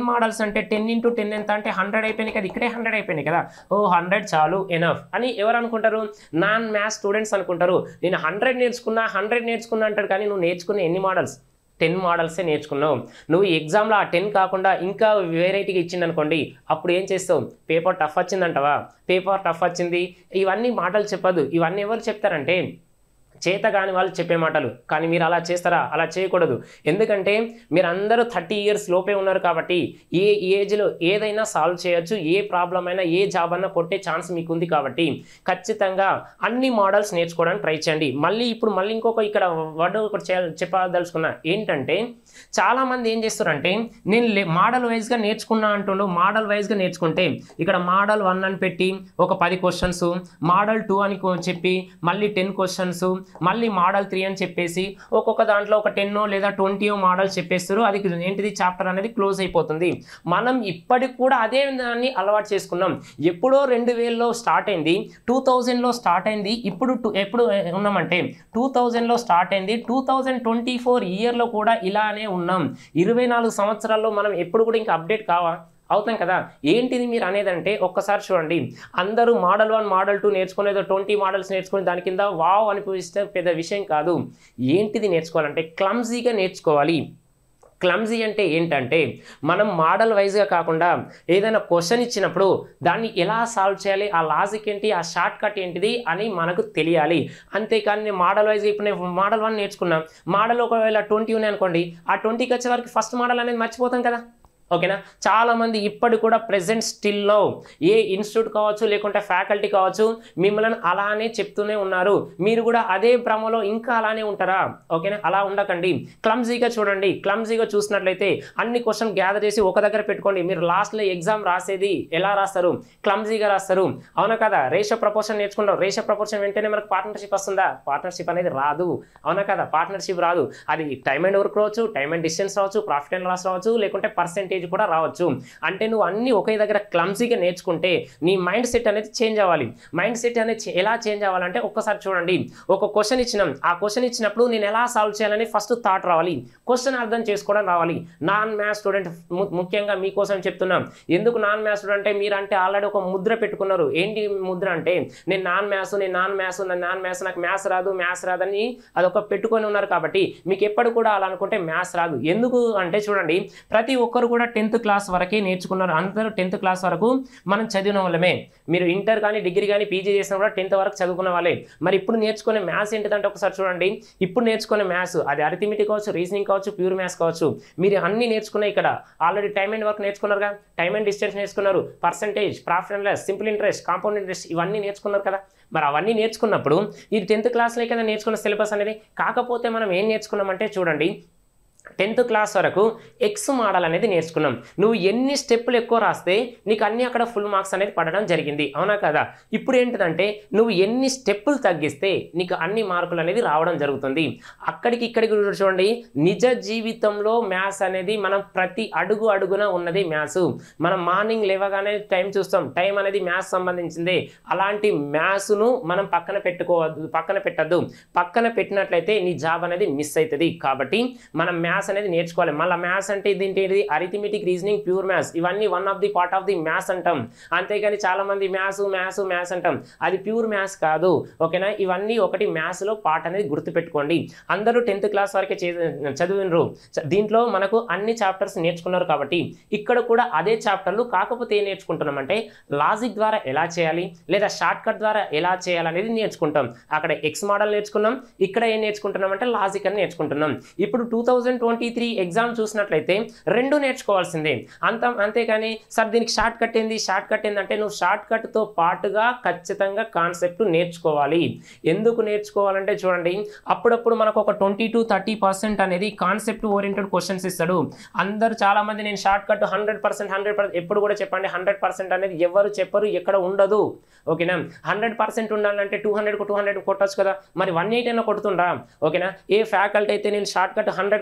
మోడల్స్ అంటే టెన్ ఇంటూ టెన్ ఎంత అంటే హండ్రెడ్ అయిపోయినాయి కదా ఇక్కడే హండ్రెడ్ అయిపోయినాయి కదా ఓ హండ్రెడ్ చాలు ఎనఫ్ అని ఎవరు అనుకుంటారు నాన్ మ్యాథ్స్ స్టూడెంట్స్ అనుకుంటారు నేను హండ్రెడ్ నేర్చుకున్నా హండ్రెడ్ నేర్చుకున్నా అంటాడు కానీ నువ్వు నేర్చుకున్న ఎన్ని మోడల్స్ టెన్ మోడల్సే నేర్చుకున్నావు నువ్వు ఎగ్జామ్లో ఆ టెన్ కాకుండా ఇంకా వెరైటీగా ఇచ్చింది అనుకోండి అప్పుడు ఏం చేస్తావు పేపర్ టఫ్ వచ్చిందంటవా పేపర్ టఫ్ వచ్చింది ఇవన్నీ మాటలు చెప్పదు ఇవన్నీ ఎవరు చెప్తారంటే చేత కాని వాళ్ళు చెప్పే మాటలు కానీ మీరు అలా చేస్తారా అలా చేయకూడదు ఎందుకంటే మీరు అందరూ థర్టీ ఇయర్స్ లోపే ఉన్నారు కాబట్టి ఏ ఏజ్లో ఏదైనా సాల్వ్ చేయొచ్చు ఏ ప్రాబ్లం అయినా ఏ జాబ్ అన్నా కొట్టే ఛాన్స్ మీకు ఉంది కాబట్టి ఖచ్చితంగా అన్ని మోడల్స్ నేర్చుకోవడానికి ట్రై చేయండి మళ్ళీ ఇప్పుడు మళ్ళీ ఇంకొక ఇక్కడ వర్డ్ ఒకటి చే- చెప్పదలుచుకున్నా ఏంటంటే చాలామంది ఏం చేస్తారంటే నేను లే- మోడల్ వైజ్గా నేర్చుకున్నా అంటుండు మోడల్ వైజ్గా నేర్చుకుంటే ఇక్కడ మోడల్ వన్ అని పెట్టి ఒక పది క్వశ్చన్స్ మోడల్ టూ అని కో- చెప్పి మళ్ళీ టెన్ క్వశ్చన్స్ మళ్ళీ మోడల్ త్రీ అని చెప్పేసి ఒక్కొక్క దాంట్లో ఒక టెన్నో లేదా ట్వంటీయో మోడల్స్ చెప్పేస్తారు అది ఏంటిది చాప్టర్ అనేది క్లోజ్ అయిపోతుంది మనం ఇప్పటికి కూడా అదే దాన్ని అలవాటు చేసుకున్నాం ఎప్పుడో రెండు వేలలో స్టార్ట్ అయింది టూ థౌజండ్లో స్టార్ట్ అయింది ఇప్పుడు టూ ఎప్పుడు ఉన్నామంటే టూ థౌజండ్లో స్టార్ట్ అయింది టూ థౌజండ్ ట్వంటీ ఫోర్ ఇయర్లో కూడా ఇలానే ఉన్నాం ఇరవై నాలుగు సంవత్సరాల్లో మనం ఎప్పుడు కూడా ఇంకా అప్డేట్ కావా అవుతాం కదా ఏంటిది మీరు అనేదంటే ఒక్కసారి చూడండి అందరూ మోడల్ వన్ మోడల్ టూ నేర్చుకుని ఏదో ట్వంటీ మోడల్స్ నేర్చుకుని దాని కింద వావ్ అనిపిస్తే పెద్ద విషయం కాదు ఏంటిది నేర్చుకోవాలంటే క్లమ్జీగా నేర్చుకోవాలి క్లమ్జీ అంటే ఏంటంటే మనం మోడల్ వైజ్గా కాకుండా ఏదైనా క్వశ్చన్ ఇచ్చినప్పుడు దాన్ని ఎలా సాల్వ్ చేయాలి ఆ లాజిక్ ఏంటి ఆ షార్ట్ కట్ ఏంటిది అని మనకు తెలియాలి అంతేకాని నేను మోడల్ వైజ్గా ఇప్పుడు నేను మోడల్ వన్ నేర్చుకున్నా మోడల్ ఒకవేళ ట్వంటీ ఉన్నాయి అనుకోండి ఆ ట్వంటీకి వచ్చే వరకు ఫస్ట్ మోడల్ అనేది మర్చిపోతాం కదా ఓకేనా చాలామంది ఇప్పటి కూడా ప్రెసెంట్ స్టిల్లో ఏ ఇన్స్టిట్యూట్ కావచ్చు లేకుంటే ఫ్యాకల్టీ కావచ్చు మిమ్మల్ని అలానే చెప్తూనే ఉన్నారు మీరు కూడా అదే భ్రమలో ఇంకా అలానే ఉంటారా ఓకేనా అలా ఉండకండి క్లమ్జీగా చూడండి క్లమ్జీగా చూసినట్లయితే అన్ని క్వశ్చన్ గ్యాదర్ చేసి ఒక దగ్గర పెట్టుకోండి మీరు లాస్ట్లో ఎగ్జామ్ రాసేది ఎలా రాస్తారు క్లమ్జీగా రాస్తారు అవునా కదా రేషియో ప్రపోర్షన్ నేర్చుకుంటాం రేషియో ప్రపోర్షన్ వెంటనే మనకు పార్ట్నర్షిప్ వస్తుందా పార్ట్నర్షిప్ అనేది రాదు అవునా కదా పార్ట్నర్షిప్ రాదు అది టైం అండ్ వర్క్ రావచ్చు టైం అండ్ డిస్టెన్స్ రావచ్చు ప్రాఫిట్ అండ్ లాస్ రావచ్చు లేకుంటే పర్సెంటేజ్ కూడా రావచ్చు అంటే నువ్వు అన్ని ఒకే దగ్గర క్లమ్సీగా నేర్చుకుంటే నీ మైండ్ సెట్ అనేది చేంజ్ అవ్వాలి మైండ్ సెట్ అనేది చే- ఎలా చేంజ్ అవ్వాలంటే ఒక్కసారి చూడండి ఒక క్వశ్చన్ ఇచ్చినాం ఆ క్వశ్చన్ ఇచ్చినప్పుడు నేను ఎలా సాల్వ్ చేయాలని ఫస్ట్ థాట్ రావాలి క్వశ్చన్ అర్థం చేసుకోవడం రావాలి నాన్ మ్యాథ్స్ స్టూడెంట్ ముఖ్యంగా మీకోసం చెప్తున్నాం ఎందుకు నాన్ మ్యాథ్స్ స్టూడెంట్ అంటే మీరంటే ఆల్రెడీ ఒక ముద్ర పెట్టుకున్నారు ఏంటి ముద్ర అంటే నేను నాన్ మ్యాథ్స్ నేను నాన్ మ్యాథ్స్ నేను నాన్ మ్యాథ్స్ నాకు మ్యాథ్స్ రాదు మ్యాథ్స్ రాదని అదొక పెట్టుకొని ఉన్నారు కాబట్టి మీకు ఎప్పుడు కూడా అలా అనుకుంటే మ్యాథ్స్ రాదు ఎందుకు అంటే చూడండి ప్రతి ఒక్కరు కూడా టెన్త్ క్లాస్ వరకే నేర్చుకున్నారు అందరూ టెన్త్ క్లాస్ వరకు మనం చదివిన వాళ్ళమే మీరు ఇంటర్ కానీ డిగ్రీ కానీ పీజీ చేసినా కూడా టెన్త్ వరకు చదువుకున్న వాళ్ళే మరి ఇప్పుడు నేర్చుకునే మ్యాథ్స్ ఏంటిదంటే ఒకసారి చూడండి ఇప్పుడు నేర్చుకునే మ్యాథ్స్ అది అరిథమెటిక్ కావచ్చు రీజనింగ్ కావచ్చు ప్యూర్ మ్యాథ్స్ కావచ్చు మీరు అన్ని నేర్చుకున్నాయి ఇక్కడ ఆల్రెడీ టైం అండ్ వర్క్ నేర్చుకున్నారుగా టైం అండ్ డిస్టెన్స్ నేర్చుకున్నారు percentage profit and loss simple interest compound interest ఇవన్నీ నేర్చుకున్నారు కదా మరి అవన్నీ నేర్చుకున్నప్పుడు ఈ టెన్త్ క్లాస్లో కదా నేర్చుకున్న సిలబస్ అనేది కాకపోతే మనం ఏం నేర్చుకున్నామంటే చూడండి టెన్త్ క్లాస్ వరకు ఎక్స్ మోడల్ అనేది నేర్చుకున్నాం నువ్వు ఎన్ని స్టెప్పులు ఎక్కువ రాస్తే నీకు అన్ని అక్కడ ఫుల్ మార్క్స్ అనేది పడడం జరిగింది అవునా కదా ఇప్పుడు ఏంటిదంటే నువ్వు ఎన్ని స్టెప్పులు తగ్గిస్తే నీకు అన్ని మార్కులు అనేది రావడం జరుగుతుంది అక్కడికి ఇక్కడికి కూడా చూడండి నిజ జీవితంలో మ్యాథ్స్ అనేది మనం ప్రతి అడుగు అడుగున ఉన్నది మ్యాథ్స్ మనం మార్నింగ్ లేవగానే టైం చూస్తాం టైం అనేది మ్యాథ్స్ సంబంధించిందే అలాంటి మ్యాథ్స్ను మనం పక్కన పెట్టుకోవద్దు పక్కన పెట్టద్దు పక్కన పెట్టినట్లయితే నీ జాబ్ అనేది మిస్ అవుతుంది కాబట్టి మనం మ్యాథ్స్ అనేది నేర్చుకోవాలి మళ్ళీ మ్యాథ్స్ అంటే దీంట్లో ఏంటిది అరిథమెటిక్ రీజనింగ్ ప్యూర్ మ్యాథ్స్ ఇవన్నీ one of the part of the maths అంటాం అంతేగాని చాలా మంది మ్యాథ్స్ మ్యాథ్స్ మ్యాథ్స్ అంటాం అది ప్యూర్ మ్యాథ్స్ కాదు ఓకేనా ఇవన్నీ ఒకటి మ్యాథ్స్లో పార్ట్ అనేది గుర్తుపెట్టుకోండి అందరూ టెన్త్ క్లాస్ వరకే చే చదివినరు చ- దీంట్లో మనకు అన్ని చాప్టర్స్ నేర్చుకున్నారు కాబట్టి ఇక్కడ కూడా అదే చాప్టర్లు కాకపోతే ఏం నేర్చుకుంటున్నామంటే లాజిక్ ద్వారా ఎలా చేయాలి లేదా షార్ట్ కట్ ద్వారా ఎలా చేయాలనేది నేర్చుకుంటాం అక్కడ ఎక్స్ మోడల్ నేర్చుకున్నాం ఇక్కడ ఏం నేర్చుకుంటున్నాం అంటే లాజిక్ అని నేర్చుకుంటున్నాం ఇప్పుడు two thousand twenty three exam చూసినట్లయితే రెండు నేర్చుకోవాల్సిందే అంత అంతేకాని సార్ దీనికి షార్ట్ కట్ ఏంది షార్ట్ కట్ ఏంటంటే నువ్వు షార్ట్ కట్తో పాటుగా ఖచ్చితంగా కాన్సెప్ట్ నేర్చుకోవాలి ఎందుకు నేర్చుకోవాలంటే చూడండి అప్పుడప్పుడు మనకు ఒక ట్వంటీ టు థర్టీ పర్సెంట్ అనేది కాన్సెప్ట్ ఓరియంటెడ్ క్వశ్చన్స్ ఇస్తాడు అందరు చాలా మంది నేను shortcut hundred percent hundred percent ఎప్పుడు కూడా చెప్పండి హండ్రెడ్ పర్సెంట్ అనేది ఎవరు చెప్పరు ఎక్కడ ఉండదు ఓకేనా హండ్రెడ్ పర్సెంట్ ఉండాలంటే టూ హండ్రెడ్ టూ హండ్రెడ్ కొట్టచ్చు కదా మరి వన్ ఎయిట్ అయినా కొడుతుండ్రా ఓకేనా ఏ ఫ్యాకల్టీ అయితే నేను షార్ట్ కట్ హండ్రెడ్ హండ్రెడ్ చెప్తాను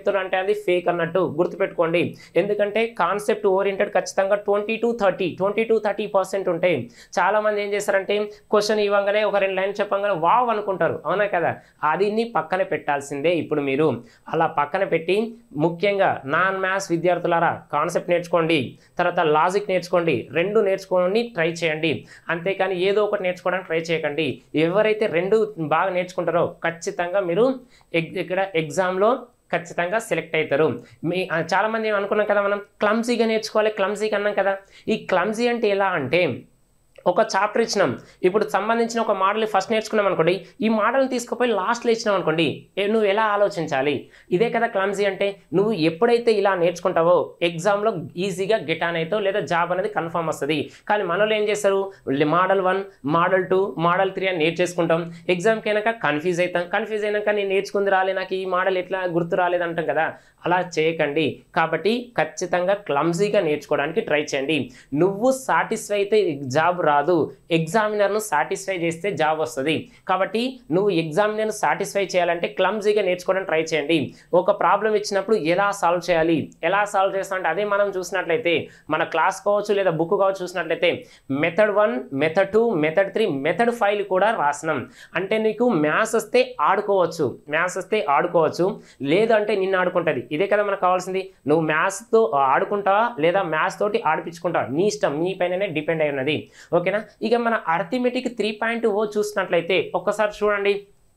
చెప్తున్నా అంటే అది ఫేక్ అన్నట్టు గుర్తుపెట్టుకోండి ఎందుకంటే కాన్సెప్ట్ ఓరియంటెడ్ ఖచ్చితంగా twenty to thirty twenty to thirty percent ఉంటాయి చాలా మంది ఏం చేస్తారంటే క్వశ్చన్ ఇవ్వగానే ఒక రెండు లైన్ చెప్పగానే వావ్ అనుకుంటారు అవునా కదా అది పక్కన పెట్టాల్సిందే ఇప్పుడు మీరు అలా పక్కన పెట్టి ముఖ్యంగా నాన్ మ్యాథ్స్ విద్యార్థులారా కాన్సెప్ట్ నేర్చుకోండి తర్వాత లాజిక్ నేర్చుకోండి రెండు నేర్చుకోని ట్రై చేయండి అంతేకాని ఏదో ఒకటి నేర్చుకోవడానికి ట్రై చేయకండి ఎవరైతే రెండు బాగా నేర్చుకుంటారో ఖచ్చితంగా మీరు ఎగ్- ఇక్కడ ఎగ్జామ్లో ఖచ్చితంగా సెలెక్ట్ అవుతారు మీ ఆ, చాలామంది ఏం అనుకున్నాం కదా మనం క్లమ్జీగా నేర్చుకోవాలి క్లమ్జీగా అన్నాం కదా ఈ క్లమ్జీ అంటే ఎలా అంటే ఒక చాప్టర్ ఇచ్చినాం ఇప్పుడు సంబంధించిన ఒక మోడల్ ఫస్ట్ నేర్చుకున్నాం అనుకోండి ఈ మోడల్ని తీసుకుపోయి లాస్ట్లో ఇచ్చినాం అనుకోండి ఏ- నువ్వు ఎలా ఆలోచించాలి ఇదే కదా క్లమ్జీ అంటే నువ్వు ఎప్పుడైతే ఇలా నేర్చుకుంటావో ఎగ్జామ్లో ఈజీగా గెట్ ఆన్ అవుతావు లేదా జాబ్ అనేది కన్ఫర్మ్ వస్తుంది కానీ మనలో ఏం చేస్తారు model one model two model three అని నేర్చేసుకుంటాం ఎగ్జామ్కి అయినాక కన్ఫ్యూజ్ అవుతాం కన్ఫ్యూజ్ అయినాక నేను నేర్చుకుంది రాలే నాకు ఈ మోడల్ ఎట్లా గుర్తు రాలేదు అంటాం కదా అలా చేయకండి కాబట్టి ఖచ్చితంగా క్లమ్జీగా నేర్చుకోవడానికి ట్రై చేయండి నువ్వు సాటిస్ఫై అయితే జాబ్ రాదు ఎగ్జామినర్ను సాటిస్ఫై చేస్తే జాబ్ వస్తుంది కాబట్టి నువ్వు ఎగ్జామినర్ను సాటిస్ఫై చేయాలంటే క్లమ్జీగా నేర్చుకోవడానికి ట్రై చేయండి ఒక ప్రాబ్లం ఇచ్చినప్పుడు ఎలా సాల్వ్ చేయాలి ఎలా సాల్వ్ చేస్తా అంటే అదే మనం చూసినట్లయితే మన క్లాస్ కావచ్చు లేదా బుక్ కావచ్చు చూసినట్లయితే method one method two method three method five కూడా రాసినాం అంటే నీకు మ్యాథ్స్ వస్తే ఆడుకోవచ్చు మ్యాథ్స్ వస్తే ఆడుకోవచ్చు లేదు అంటే నిన్ను ఆడుకుంటుంది ఇదే కదా మనకు కావాల్సింది నువ్వు మ్యాథ్స్తో ఆడుకుంటావా లేదా మ్యాథ్స్ తోటి ఆడిపించుకుంటావా నీ ఇష్టం నీ పైననే డిపెండ్ అయి ఉన్నది ఓకేనా ఇక మన అర్థమెటిక్ త్రీ పాయింట్ ఓ చూసినట్లయితే ఒక్కసారి చూడండి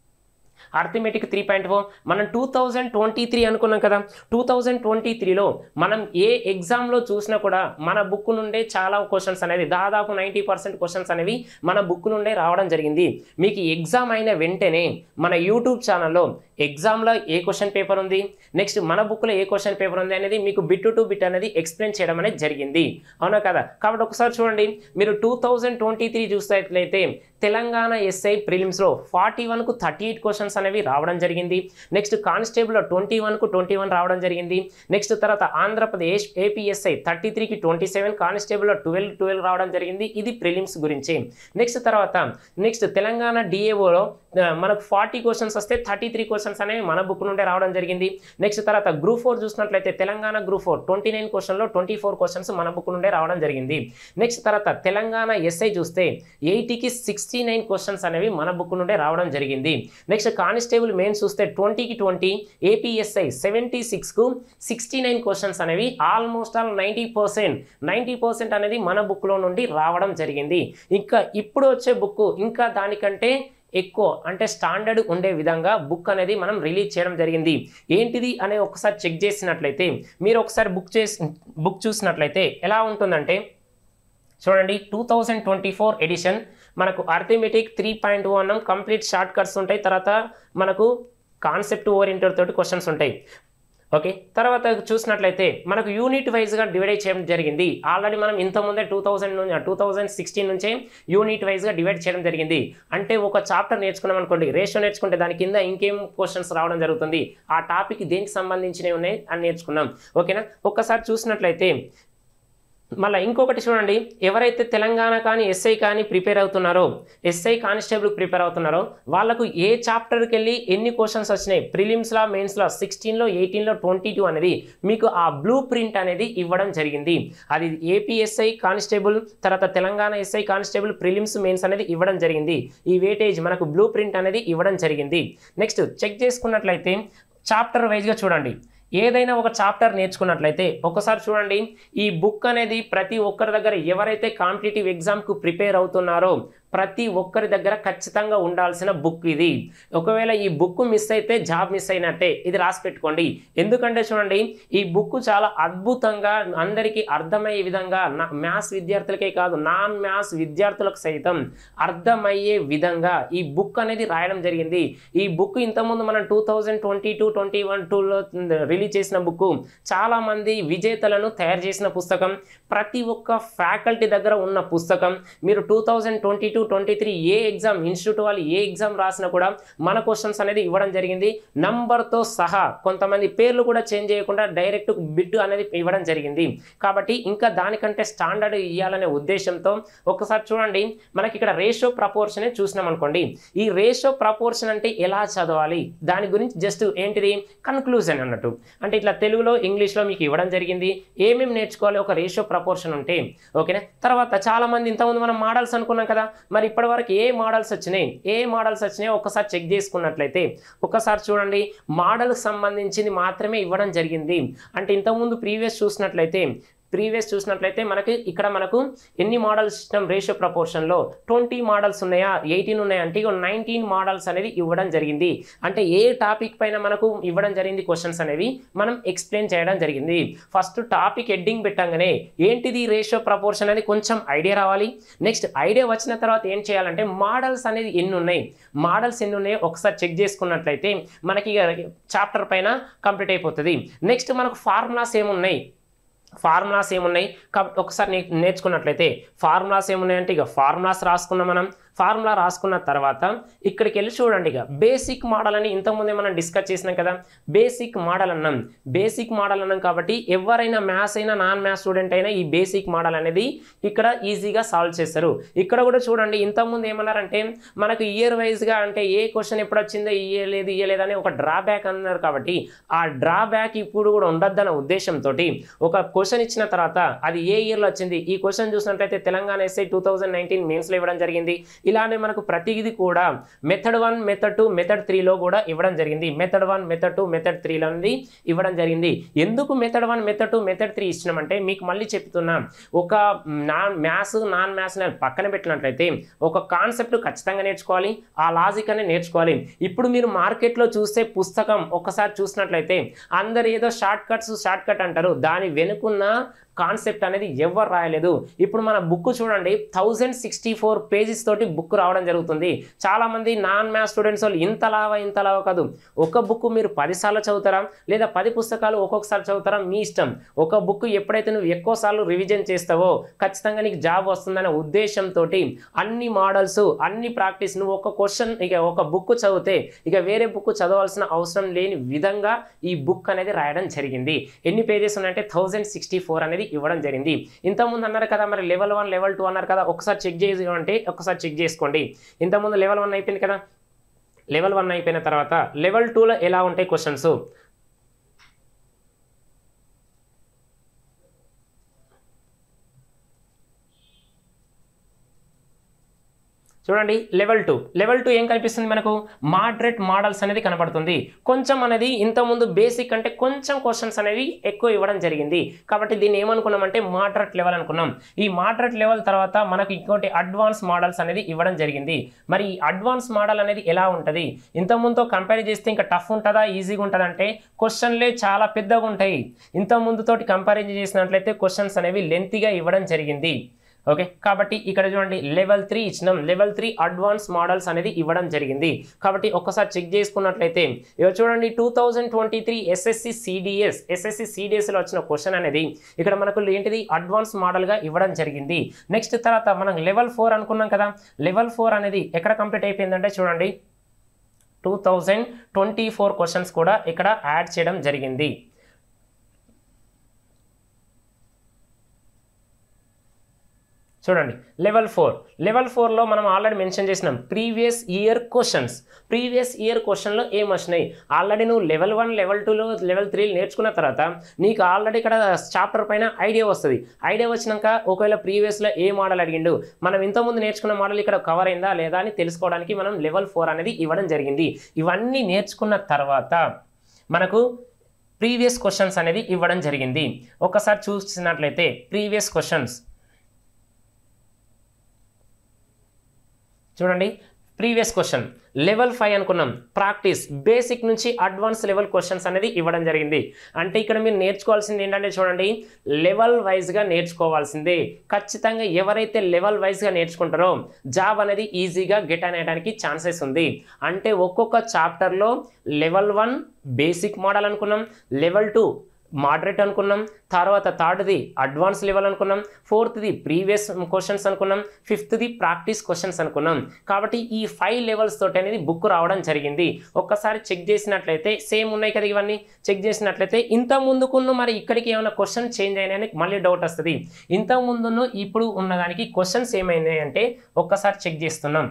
అర్థమెటిక్ త్రీ పాయింట్ ఫోర్ మనం టూ థౌజండ్ ట్వంటీ త్రీ అనుకున్నాం కదా టూ థౌజండ్ ట్వంటీ త్రీలో మనం ఏ ఎగ్జామ్లో చూసినా కూడా మన బుక్ నుండే చాలా క్వశ్చన్స్ అనేవి దాదాపు నైంటీ పర్సెంట్ క్వశ్చన్స్ అనేవి మన బుక్ నుండే రావడం జరిగింది మీకు ఎగ్జామ్ అయిన వెంటనే మన యూట్యూబ్ ఛానల్లో ఎగ్జామ్లో ఏ క్వశ్చన్ పేపర్ ఉంది నెక్స్ట్ మన బుక్లో ఏ క్వశ్చన్ పేపర్ ఉంది అనేది మీకు బిట్ టు బిట్ అనేది ఎక్స్ప్లెయిన్ చేయడం అనేది జరిగింది అవునా కదా కాబట్టి ఒకసారి చూడండి మీరు టూ థౌజండ్ ట్వంటీ త్రీ చూసినట్లయితే తెలంగాణ ఎస్ఐ ప్రిలిమ్స్లో ఫార్టీ వన్కు థర్టీ ఎయిట్ క్వశ్చన్స్ అనేవి రావడం జరిగింది నెక్స్ట్ కానిస్టేబుల్లో ట్వంటీ వన్కు ట్వంటీ వన్ రావడం జరిగింది నెక్స్ట్ తర్వాత ఆంధ్రప్రదేశ్ ఏపీఎస్ఐ థర్టీ త్రీకి ట్వంటీ సెవెన్ కానిస్టేబుల్లో ట్వెల్వ్ ట్వెల్వ్ రావడం జరిగింది ఇది ప్రిలిమ్స్ గురించి నెక్స్ట్ తర్వాత నెక్స్ట్ తెలంగాణ డిఏఓలో మనకు ఫార్టీ క్వశ్చన్స్ వస్తే థర్టీ త్రీ క్వశ్చన్స్ అనేవి మన బుక్ నుండే రావడం జరిగింది నెక్స్ట్ తర్వాత గ్రూప్ ఫోర్ చూసినట్లయితే Telangana group four twenty nine క్వశ్చన్లో ట్వంటీ ఫోర్ క్వశ్చన్స్ మన బుక్ నుండే రావడం జరిగింది నెక్స్ట్ తర్వాత తెలంగాణ ఎస్ఐ చూస్తే ఎయిటీకి సిక్స్టీ నైన్ క్వశ్చన్స్ అనేవి మన బుక్ నుండే రావడం జరిగింది నెక్స్ట్ కానిస్టేబుల్ మెయిన్ చూస్తే ట్వంటీకి ట్వంటీ ఏపీఎస్ఐ సెవెంటీ సిక్స్కు సిక్స్టీ నైన్ క్వశ్చన్స్ అనేవి almost all ninety percent ninety percent అనేది మన బుక్లో నుండి రావడం జరిగింది ఇంకా ఇప్పుడు వచ్చే బుక్ ఇంకా దానికంటే ఎక్కువ అంటే స్టాండర్డ్ ఉండే విధంగా బుక్ అనేది మనం రిలీజ్ చేయడం జరిగింది ఏంటిది అనే ఒకసారి చెక్ చేసినట్లయితే మీరు ఒకసారి బుక్ చేసి బుక్ చూసినట్లయితే ఎలా ఉంటుందంటే చూడండి two thousand twenty four edition మనకు arithmetic three point one complete short cuts ఉంటాయి తర్వాత మనకు కాన్సెప్ట్ ఓరియంటెడ్ తోటి క్వశ్చన్స్ ఉంటాయి ఓకే తర్వాత చూసినట్లయితే మనకు యూనిట్ వైజ్గా డివైడ్ చేయడం జరిగింది ఆల్రెడీ మనం ఇంతకుముందే టూ థౌసండ్ నుంచి టూ థౌసండ్ సిక్స్టీన్ నుంచే యూనిట్ వైజ్గా డివైడ్ చేయడం జరిగింది అంటే ఒక చాప్టర్ నేర్చుకున్నాం అనుకోండి రేషియో నేర్చుకుంటే దాని కింద ఇంకేం క్వశ్చన్స్ రావడం జరుగుతుంది ఆ టాపిక్ దేనికి సంబంధించినవి ఉన్నాయి అని నేర్చుకున్నాం ఓకేనా ఒక్కసారి చూసినట్లయితే మళ్ళీ ఇంకొకటి చూడండి ఎవరైతే తెలంగాణ కానీ ఎస్ఐ కానీ ప్రిపేర్ అవుతున్నారో ఎస్ఐ కానిస్టేబుల్ ప్రిపేర్ అవుతున్నారో వాళ్ళకు ఏ చాప్టర్కి వెళ్ళి ఎన్ని క్వశ్చన్స్ వచ్చినాయి ప్రిలిమ్స్లా మెయిన్స్లో సిక్స్టీన్లో ఎయిటీన్లో ట్వంటీ టూ అనేది మీకు ఆ బ్లూ ప్రింట్ అనేది ఇవ్వడం జరిగింది అది ఏపీఎస్ఐ కానిస్టేబుల్ తర్వాత Telangana SI constable prelims mains అనేది ఇవ్వడం జరిగింది ఈ వేటేజ్ మనకు బ్లూ ప్రింట్ అనేది ఇవ్వడం జరిగింది నెక్స్ట్ చెక్ చేసుకున్నట్లయితే చాప్టర్ వైజ్గా చూడండి ఏదైనా ఒక చాప్టర్ నేర్చుకున్నట్లయితే ఒకసారి చూడండి ఈ బుక్ అనేది ప్రతి ఒక్కరి దగ్గర ఎవరైతే కాంపిటేటివ్ ఎగ్జామ్కు ప్రిపేర్ అవుతున్నారో ప్రతి ఒక్కరి దగ్గర ఖచ్చితంగా ఉండాల్సిన బుక్ ఇది ఒకవేళ ఈ బుక్ మిస్ అయితే జాబ్ మిస్ అయినట్టే ఇది రాసి పెట్టుకోండి ఎందుకంటే చూడండి ఈ బుక్ చాలా అద్భుతంగా అందరికీ అర్థమయ్యే విధంగా మ్యాథ్స్ విద్యార్థులకే కాదు నాన్ మ్యాథ్స్ విద్యార్థులకు సైతం అర్థమయ్యే విధంగా ఈ బుక్ అనేది రాయడం జరిగింది ఈ బుక్ ఇంతకుముందు మనం two thousand twenty two twenty one టూలో రిలీజ్ చేసిన బుక్ చాలామంది విజేతలను తయారు చేసిన పుస్తకం ప్రతి ఒక్క ఫ్యాకల్టీ దగ్గర ఉన్న పుస్తకం మీరు two thousand twenty two twenty three ఏ ఎగ్జామ్ ఇన్స్టిట్యూట్ వాళ్ళు ఏ ఎగ్జామ్ రాసినా కూడా మన క్వశ్చన్స్ అనేది ఇవ్వడం జరిగింది నంబర్తో సహా కొంతమంది పేర్లు కూడా చేంజ్ చేయకుండా డైరెక్ట్ బిట్ అనేది ఇవ్వడం జరిగింది కాబట్టి ఇంకా దానికంటే స్టాండర్డ్ ఇవ్వాలనే ఉద్దేశంతో ఒకసారి చూడండి మనకి ఇక్కడ రేషియో ప్రపోర్షనే చూసినాం అనుకోండి ఈ రేషియో ప్రపోర్షన్ అంటే ఎలా చదవాలి దాని గురించి జస్ట్ ఏంటిది కన్క్లూజన్ అన్నట్టు అంటే ఇట్లా తెలుగులో ఇంగ్లీష్లో మీకు ఇవ్వడం జరిగింది ఏమేమి నేర్చుకోవాలి ఒక రేషియో ప్రపోర్షన్ ఉంటే ఓకేనా తర్వాత చాలా మంది ఇంతకుముందు మనం మోడల్స్ అనుకున్నాం కదా మరి ఇప్పటివరకు ఏ మోడల్స్ వచ్చినాయి ఏ మోడల్స్ వచ్చినాయో ఒకసారి చెక్ చేసుకున్నట్లయితే ఒకసారి చూడండి మోడల్కి సంబంధించింది మాత్రమే ఇవ్వడం జరిగింది అంటే ఇంతకుముందు ప్రీవియస్ చూసినట్లయితే ప్రీవియస్ చూసినట్లయితే మనకి ఇక్కడ మనకు ఎన్ని మోడల్స్ ఇష్టం రేషియో ప్రపోర్షన్లో ట్వంటీ మోడల్స్ ఉన్నాయా ఎయిటీన్ ఉన్నాయా అంటే ఇక నైన్టీన్ మోడల్స్ అనేది ఇవ్వడం జరిగింది అంటే ఏ టాపిక్ పైన మనకు ఇవ్వడం జరిగింది క్వశ్చన్స్ అనేవి మనం ఎక్స్ప్లెయిన్ చేయడం జరిగింది ఫస్ట్ టాపిక్ హెడ్డింగ్ పెట్టంగానే ఏంటిది రేషియో ప్రపోర్షన్ అనేది కొంచెం ఐడియా రావాలి నెక్స్ట్ ఐడియా వచ్చిన తర్వాత ఏం చేయాలంటే మోడల్స్ అనేది ఎన్ని ఉన్నాయి మోడల్స్ ఎన్ని ఉన్నాయో ఒకసారి చెక్ చేసుకున్నట్లయితే మనకి చాప్టర్ పైన కంప్లీట్ అయిపోతుంది నెక్స్ట్ మనకు ఫార్ములాస్ ఏమున్నాయి ఫార్ములాస్ ఏమున్నాయి కాబట్టి ఒకసారి నే నేర్చుకున్నట్లయితే ఫార్ములాస్ ఏమున్నాయంటే ఇక ఫార్ములాస్ రాసుకున్నాం మనం ఫార్ములా రాసుకున్న తర్వాత ఇక్కడికి వెళ్ళి చూడండి ఇక బేసిక్ మోడల్ అని ఇంతకుముందే మనం డిస్కస్ చేసినాం కదా బేసిక్ మోడల్ అన్నాం బేసిక్ మోడల్ అన్నాం కాబట్టి ఎవరైనా మ్యాథ్స్ అయినా నాన్ మ్యాథ్స్ స్టూడెంట్ అయినా ఈ బేసిక్ మోడల్ అనేది ఇక్కడ ఈజీగా సాల్వ్ చేస్తారు ఇక్కడ కూడా చూడండి ఇంతకుముందు ఏమన్నారంటే మనకు ఇయర్ వైజ్గా అంటే ఏ క్వశ్చన్ ఎప్పుడు వచ్చిందో ఇయ్యలేదు ఇయ్యలేదు అని ఒక డ్రాబ్యాక్ అన్నారు కాబట్టి ఆ డ్రాబ్యాక్ ఇప్పుడు కూడా ఉండొద్దన్న ఉద్దేశంతో ఒక క్వశ్చన్ ఇచ్చిన తర్వాత అది ఏ ఇయర్లో వచ్చింది ఈ క్వశ్చన్ చూసినట్లయితే Telangana SI two thousand nineteen మెయిన్స్లో ఇవ్వడం జరిగింది ఇలానే మనకు ప్రతిది కూడా method one method two method త్రీలో కూడా ఇవ్వడం జరిగింది method one method two method త్రీలో అనేది ఇవ్వడం జరిగింది ఎందుకు method one method two method three ఇచ్చినామంటే మీకు మళ్ళీ చెప్తున్నా ఒక నాన్ మ్యాథ్స్ నాన్ మ్యాథ్స్ పక్కన పెట్టినట్లయితే ఒక కాన్సెప్ట్ ఖచ్చితంగా నేర్చుకోవాలి ఆ లాజిక్ అనేది నేర్చుకోవాలి ఇప్పుడు మీరు మార్కెట్లో చూస్తే పుస్తకం ఒకసారి చూసినట్లయితే అందరు ఏదో షార్ట్ కట్స్ షార్ట్ కట్ అంటారు దాని వెనుకున్న కాన్సెప్ట్ అనేది ఎవరు రాయలేదు ఇప్పుడు మన బుక్ చూడండి థౌజండ్ సిక్స్టీ ఫోర్ పేజెస్ తోటి బుక్ రావడం జరుగుతుంది చాలామంది నాన్ మ్యాథ్స్ స్టూడెంట్స్ వాళ్ళు ఇంత లావా ఇంత లావా కాదు ఒక బుక్ మీరు పదిసార్లు చదువుతారా లేదా పది పుస్తకాలు ఒక్కొక్కసారి చదువుతారా మీ ఇష్టం ఒక బుక్ ఎప్పుడైతే నువ్వు ఎక్కువ సార్లు రివిజన్ చేస్తావో ఖచ్చితంగా నీకు జాబ్ వస్తుందనే ఉద్దేశంతో అన్ని మోడల్స్ అన్ని ప్రాక్టీస్ నువ్వు ఒక క్వశ్చన్ ఇక ఒక బుక్ చదివితే ఇక వేరే బుక్ చదవాల్సిన అవసరం లేని విధంగా ఈ బుక్ అనేది రాయడం జరిగింది ఎన్ని పేజెస్ ఉన్నాయంటే థౌజండ్ సిక్స్టీ ఫోర్ అనేది ఇవ్వడం జరిగింది ఇంతకుముందు అన్నారు కదా మరి లెవెల్ వన్ లెవెల్ టూ అన్నారు కదా ఒకసారి చెక్ చేయాలంటే ఒకసారి చెక్ చేసుకోండి ఇంతకుముందు లెవెల్ వన్ అయిపోయింది కదా లెవెల్ వన్ అయిపోయిన తర్వాత లెవెల్ టూలో ఎలా ఉంటాయి క్వశ్చన్స్ చూడండి లెవెల్ టూ లెవెల్ టూ ఏం కనిపిస్తుంది మనకు మాడ్రేట్ మోడల్స్ అనేది కనబడుతుంది కొంచెం అనేది ఇంతకుముందు బేసిక్ అంటే కొంచెం క్వశ్చన్స్ అనేవి ఎక్కువ ఇవ్వడం జరిగింది కాబట్టి దీన్ని ఏమనుకున్నామంటే మాడ్రేట్ లెవెల్ అనుకున్నాం ఈ మాడ్రేట్ లెవెల్ తర్వాత మనకు ఇంకోటి అడ్వాన్స్ మోడల్స్ అనేది ఇవ్వడం జరిగింది మరి ఈ అడ్వాన్స్ మోడల్ అనేది ఎలా ఉంటుంది ఇంతకుముందుతో కంపేర్ చేస్తే ఇంకా టఫ్ ఉంటుందా ఈజీగా ఉంటుందా అంటే క్వశ్చన్లే చాలా పెద్దగా ఉంటాయి ఇంతకుముందుతోటి కంపారిజన్ చేసినట్లయితే క్వశ్చన్స్ అనేవి లెంతీగా ఇవ్వడం జరిగింది ఓకే కాబట్టి ఇక్కడ చూడండి లెవెల్ త్రీ ఇచ్చినాం లెవెల్ త్రీ అడ్వాన్స్ మోడల్స్ అనేది ఇవ్వడం జరిగింది కాబట్టి ఒక్కసారి చెక్ చేసుకున్నట్లయితే ఇక చూడండి two thousand twenty three SSC CDS SSC సిడిఎస్లో వచ్చిన క్వశ్చన్ అనేది ఇక్కడ మనకు ఏంటిది అడ్వాన్స్ మోడల్గా ఇవ్వడం జరిగింది నెక్స్ట్ తర్వాత మనం లెవెల్ ఫోర్ అనుకున్నాం కదా లెవెల్ ఫోర్ అనేది ఎక్కడ కంప్లీట్ అయిపోయిందంటే చూడండి two thousand twenty four questions కూడా ఇక్కడ యాడ్ చేయడం జరిగింది చూడండి లెవెల్ ఫోర్ లెవెల్ ఫోర్లో మనం ఆల్రెడీ మెన్షన్ చేసినాం previous year questions previous year క్వశ్చన్లో ఏం వచ్చినాయి ఆల్రెడీ నువ్వు లెవెల్ వన్ లెవెల్ టూలో లెవెల్ త్రీ నేర్చుకున్న తర్వాత నీకు ఆల్రెడీ ఇక్కడ చాప్టర్ పైన ఐడియా వస్తుంది ఐడియా వచ్చినాక ఒకవేళ ప్రీవియస్లో ఏ మోడల్ అడిగిండు మనం ఇంతకుముందు నేర్చుకున్న మోడల్ ఇక్కడ కవర్ అయిందా లేదా అని తెలుసుకోవడానికి మనం లెవెల్ ఫోర్ అనేది ఇవ్వడం జరిగింది ఇవన్నీ నేర్చుకున్న తర్వాత మనకు ప్రీవియస్ క్వశ్చన్స్ అనేది ఇవ్వడం జరిగింది ఒకసారి చూసినట్లయితే ప్రీవియస్ క్వశ్చన్స్ చూడండి ప్రీవియస్ క్వశ్చన్ లెవెల్ ఫైవ్ అనుకున్నాం ప్రాక్టీస్ బేసిక్ నుంచి అడ్వాన్స్ లెవెల్ క్వశ్చన్స్ అనేది ఇవ్వడం జరిగింది అంటే ఇక్కడ మీరు నేర్చుకోవాల్సింది ఏంటంటే చూడండి లెవెల్ వైజ్గా నేర్చుకోవాల్సిందే ఖచ్చితంగా ఎవరైతే లెవెల్ వైజ్గా నేర్చుకుంటారో జాబ్ అనేది ఈజీగా గెట్ అనేయడానికి ఛాన్సెస్ ఉంది అంటే ఒక్కొక్క చాప్టర్లో లెవెల్ వన్ బేసిక్ మోడల్ అనుకున్నాం లెవెల్ టూ మోడరేట్ అనుకున్నాం తర్వాత థర్డ్ది అడ్వాన్స్ లెవెల్ అనుకున్నాం ఫోర్త్ది ప్రీవియస్ క్వశ్చన్స్ అనుకున్నాం ఫిఫ్త్ది ప్రాక్టీస్ క్వశ్చన్స్ అనుకున్నాం కాబట్టి ఈ ఫైవ్ లెవెల్స్ తోటి అనేది బుక్ రావడం జరిగింది ఒక్కసారి చెక్ చేసినట్లయితే సేమ్ ఉన్నాయి కదా ఇవన్నీ చెక్ చేసినట్లయితే ఇంత ముందుకున్న మరి ఇక్కడికి ఏమైనా క్వశ్చన్ చేంజ్ అయినాయని మళ్ళీ డౌట్ వస్తుంది ఇంత ముందును ఇప్పుడు ఉన్నదానికి క్వశ్చన్స్ ఏమైనాయి అంటే ఒక్కసారి చెక్ చేస్తున్నాం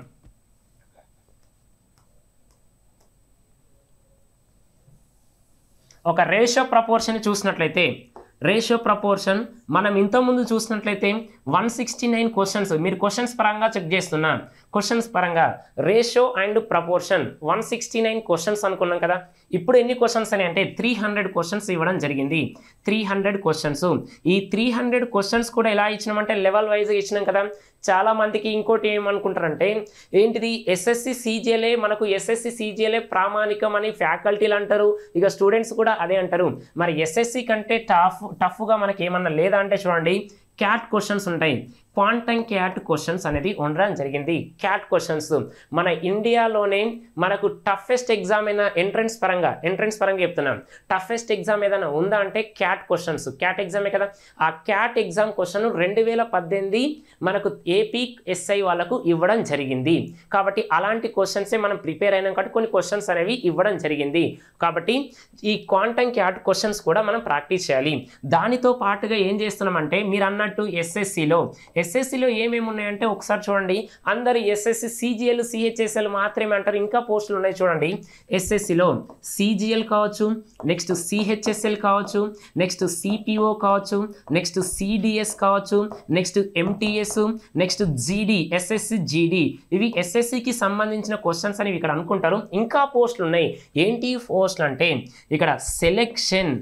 ఒక రేషియో ప్రపోర్షన్ చూసినట్లయితే రేషియో ప్రపోర్షన్ మనం ఇంతకుముందు చూసినట్లయితే వన్ సిక్స్టీ నైన్ క్వశ్చన్స్ మీరు క్వశ్చన్స్ పరంగా చెక్ చేస్తున్నా క్వశ్చన్స్ పరంగా ratio and proportion one sixty nine questions అనుకున్నాం కదా ఇప్పుడు ఎన్ని క్వశ్చన్స్ అని అంటే త్రీ హండ్రెడ్ క్వశ్చన్స్ ఇవ్వడం జరిగింది త్రీ హండ్రెడ్ క్వశ్చన్స్ ఈ త్రీ హండ్రెడ్ క్వశ్చన్స్ కూడా ఎలా ఇచ్చినామంటే లెవెల్ వైజ్గా ఇచ్చినాం కదా చాలా మందికి ఇంకోటి ఏమనుకుంటారంటే ఏంటిది ఎస్ఎస్సి సీజీఎల్ఏ మనకు ఎస్ఎస్సి సీజీఎల్ఏ ప్రామాణికం అని ఫ్యాకల్టీలు అంటారు ఇక స్టూడెంట్స్ కూడా అదే అంటారు మరి ఎస్ఎస్సి కంటే టఫ్ టఫ్గా మనకి ఏమన్నా లేదా అంటే చూడండి క్యాట్ క్వశ్చన్స్ ఉంటాయి క్వాంటమ్ క్యాట్ క్వశ్చన్స్ అనేది ఉండడం జరిగింది క్యాట్ క్వశ్చన్స్ మన ఇండియాలోనే మనకు టఫెస్ట్ ఎగ్జామ్ అయినా ఎంట్రన్స్ పరంగా ఎంట్రన్స్ పరంగా చెప్తున్నాం టఫెస్ట్ ఎగ్జామ్ ఏదైనా ఉందా అంటే క్యాట్ క్వశ్చన్స్ క్యాట్ ఎగ్జామే కదా ఆ క్యాట్ ఎగ్జామ్ క్వశ్చన్ రెండు వేల పద్దెనిమిది మనకు ఏపీ ఎస్ఐ వాళ్ళకు ఇవ్వడం జరిగింది కాబట్టి అలాంటి క్వశ్చన్సే మనం ప్రిపేర్ అయినాం కాబట్టి కొన్ని క్వశ్చన్స్ అనేవి ఇవ్వడం జరిగింది కాబట్టి ఈ క్వాంటమ్ క్యాట్ క్వశ్చన్స్ కూడా మనం ప్రాక్టీస్ చేయాలి దానితో పాటుగా ఏం చేస్తున్నామంటే మీరు అన్నట్టు ఎస్ఎస్సిలో ఎస్ఎస్సిలో ఏమేమి ఉన్నాయంటే ఒకసారి చూడండి అందరు ఎస్ఎస్సి సిజిఎల్ సిహెచ్ఎస్ఎల్ మాత్రమే అంటారు ఇంకా పోస్టులు ఉన్నాయి చూడండి ఎస్ఎస్సిలో సిజిఎల్ కావచ్చు నెక్స్ట్ సిహెచ్ఎస్ఎల్ కావచ్చు నెక్స్ట్ సిపిఓ కావచ్చు నెక్స్ట్ సిడిఎస్ కావచ్చు next MTS next GD SSC GD ఇవి ఎస్ఎస్సికి సంబంధించిన క్వశ్చన్స్ అనేవి ఇక్కడ అనుకుంటారు ఇంకా పోస్టులు ఉన్నాయి ఏంటి పోస్టులు అంటే ఇక్కడ selection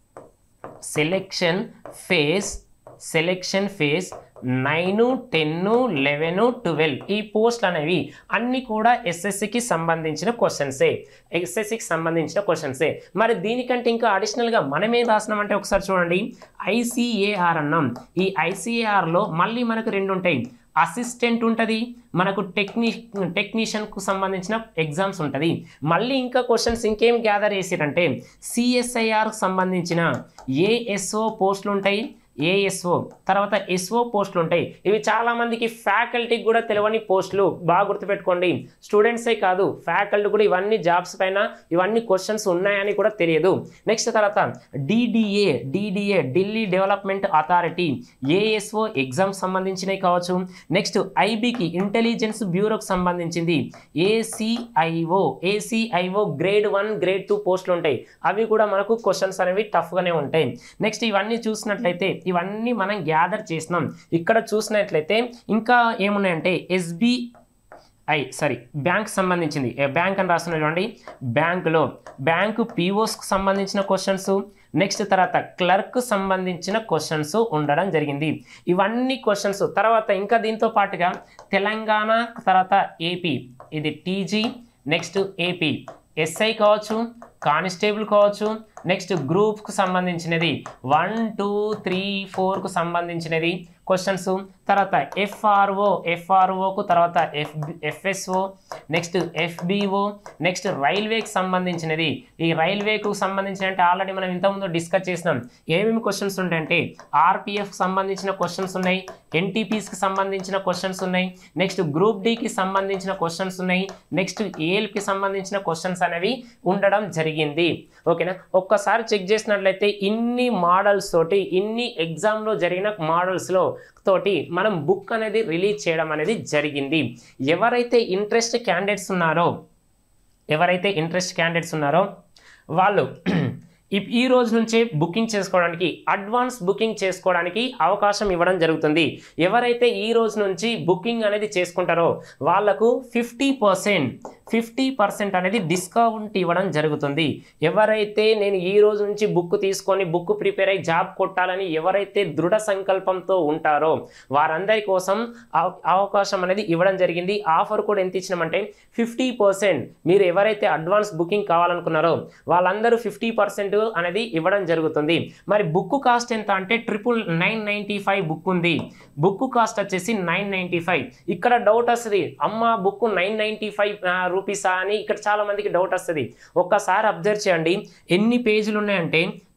selection phase selection phase nine ten eleven twelve ఈ పోస్టులు అనేవి అన్నీ కూడా ఎస్ఎస్సికి సంబంధించిన క్వశ్చన్సే ఎస్ఎస్సికి సంబంధించిన క్వశ్చన్సే మరి దీనికంటే ఇంకా అడిషనల్గా మనం ఏం రాసినామంటే ఒకసారి చూడండి ఐసీఏఆర్ అన్నాం ఈ ఐసీఏఆర్లో మళ్ళీ మనకు రెండు ఉంటాయి అసిస్టెంట్ ఉంటుంది మనకు టెక్నీ టెక్నీషియన్కు సంబంధించిన ఎగ్జామ్స్ ఉంటుంది మళ్ళీ ఇంకా క్వశ్చన్స్ ఇంకేం గ్యాదర్ చేసిరంటే సిఎస్ఐఆర్కి సంబంధించిన ఏఎస్ఓ పోస్టులు ఉంటాయి ఏఎస్ఓ తర్వాత ఎస్ఓ పోస్టులు ఉంటాయి ఇవి చాలా మందికి ఫ్యాకల్టీకి కూడా తెలియని పోస్టులు బాగా గుర్తుపెట్టుకోండి స్టూడెంట్సే కాదు ఫ్యాకల్టీ కూడా ఇవన్నీ జాబ్స్ పైన ఇవన్నీ క్వశ్చన్స్ ఉన్నాయని కూడా తెలియదు నెక్స్ట్ తర్వాత DDA DDA Delhi development authority ASO exam సంబంధించినవి కావచ్చు నెక్స్ట్ ఐబీకి ఇంటెలిజెన్స్ బ్యూరోకి సంబంధించింది ACIO ACIO grade one grade two పోస్టులు ఉంటాయి అవి కూడా మనకు క్వశ్చన్స్ అనేవి టఫ్గానే ఉంటాయి నెక్స్ట్ ఇవన్నీ చూసినట్లయితే ఇవన్నీ మనం గ్యాదర్ చేసినాం ఇక్కడ చూసినట్లయితే ఇంకా ఏమున్నాయంటే ఎస్బి ఐ సారీ బ్యాంక్ సంబంధించింది ఏ బ్యాంక్ అని రాస్తున్నా చూడండి బ్యాంకులో బ్యాంకు పీఓస్కి సంబంధించిన క్వశ్చన్స్ నెక్స్ట్ తర్వాత క్లర్క్ సంబంధించిన క్వశ్చన్స్ ఉండడం జరిగింది ఇవన్నీ క్వశ్చన్స్ తర్వాత ఇంకా దీంతో పాటుగా తెలంగాణ తర్వాత ఏపీ ఇది టీజీ నెక్స్ట్ ఏపీ ఎస్ఐ కావచ్చు కానిస్టేబుల్ కావచ్చు నెక్స్ట్ గ్రూప్కు సంబంధించినది వన్ టూ త్రీ ఫోర్కు సంబంధించినది క్వశ్చన్స్ తర్వాత ఎఫ్ఆర్ఓ ఎఫ్ఆర్ఓకు తర్వాత F FSO next FBO next రైల్వేకి సంబంధించినది ఈ రైల్వేకు సంబంధించిన అంటే ఆల్రెడీ మనం ఇంతకుముందు డిస్కస్ చేసినాం ఏమేమి క్వశ్చన్స్ ఉంటాయంటే ఆర్పిఎఫ్ సంబంధించిన క్వశ్చన్స్ ఉన్నాయి ఎన్టీపీస్కి సంబంధించిన క్వశ్చన్స్ ఉన్నాయి నెక్స్ట్ గ్రూప్ డికి సంబంధించిన క్వశ్చన్స్ ఉన్నాయి నెక్స్ట్ ఏఎల్కి సంబంధించిన క్వశ్చన్స్ అనేవి ఉండడం జరిగింది ఓకేనా ఒక్కసారి చెక్ చేసినట్లయితే ఇన్ని మోడల్స్ తోటి ఇన్ని ఎగ్జామ్లో జరిగిన మోడల్స్లో తోటి మనం బుక్ అనేది రిలీజ్ చేయడం అనేది జరిగింది ఎవరైతే ఇంట్రెస్ట్ క్యాండిడేట్స్ ఉన్నారో ఎవరైతే ఇంట్రెస్ట్ క్యాండిడేట్స్ ఉన్నారో వాళ్ళు ఈ- ఈ రోజు నుంచే బుకింగ్ చేసుకోవడానికి అడ్వాన్స్ బుకింగ్ చేసుకోవడానికి అవకాశం ఇవ్వడం జరుగుతుంది ఎవరైతే ఈ రోజు నుంచి బుకింగ్ అనేది చేసుకుంటారో వాళ్ళకు ఫిఫ్టీ పర్సెంట్ ఫిఫ్టీ పర్సెంట్ అనేది డిస్కౌంట్ ఇవ్వడం జరుగుతుంది ఎవరైతే నేను ఈ రోజు నుంచి బుక్ తీసుకొని బుక్ ప్రిపేర్ అయ్యి జాబ్ కొట్టాలని ఎవరైతే దృఢ సంకల్పంతో ఉంటారో వారందరి కోసం అవ- అవకాశం అనేది ఇవ్వడం జరిగింది ఆఫర్ కూడా ఎంత ఇచ్చినామంటే ఫిఫ్టీ పర్సెంట్ మీరు ఎవరైతే అడ్వాన్స్ బుకింగ్ కావాలనుకున్నారో వాళ్ళందరూ ఫిఫ్టీ పర్సెంట్ అనేది ఇవ్వడం జరుగుతుంది మరి బుక్ కాస్ట్ ఎంత అంటే triple nine ninety five book ఉంది బుక్ కాస్ట్ వచ్చేసి నైన్ నైంటీ ఫైవ్ ఇక్కడ డౌట్ వస్తుంది అమ్మ బుక్ నైన్ నైంటీ ఫైవ్ రూపీసా అని ఇక్కడ చాలా మందికి డౌట్ వస్తుంది ఒక్కసారి అబ్జర్వ్ చేయండి ఎన్ని పేజీలు ఉన్నాయంటే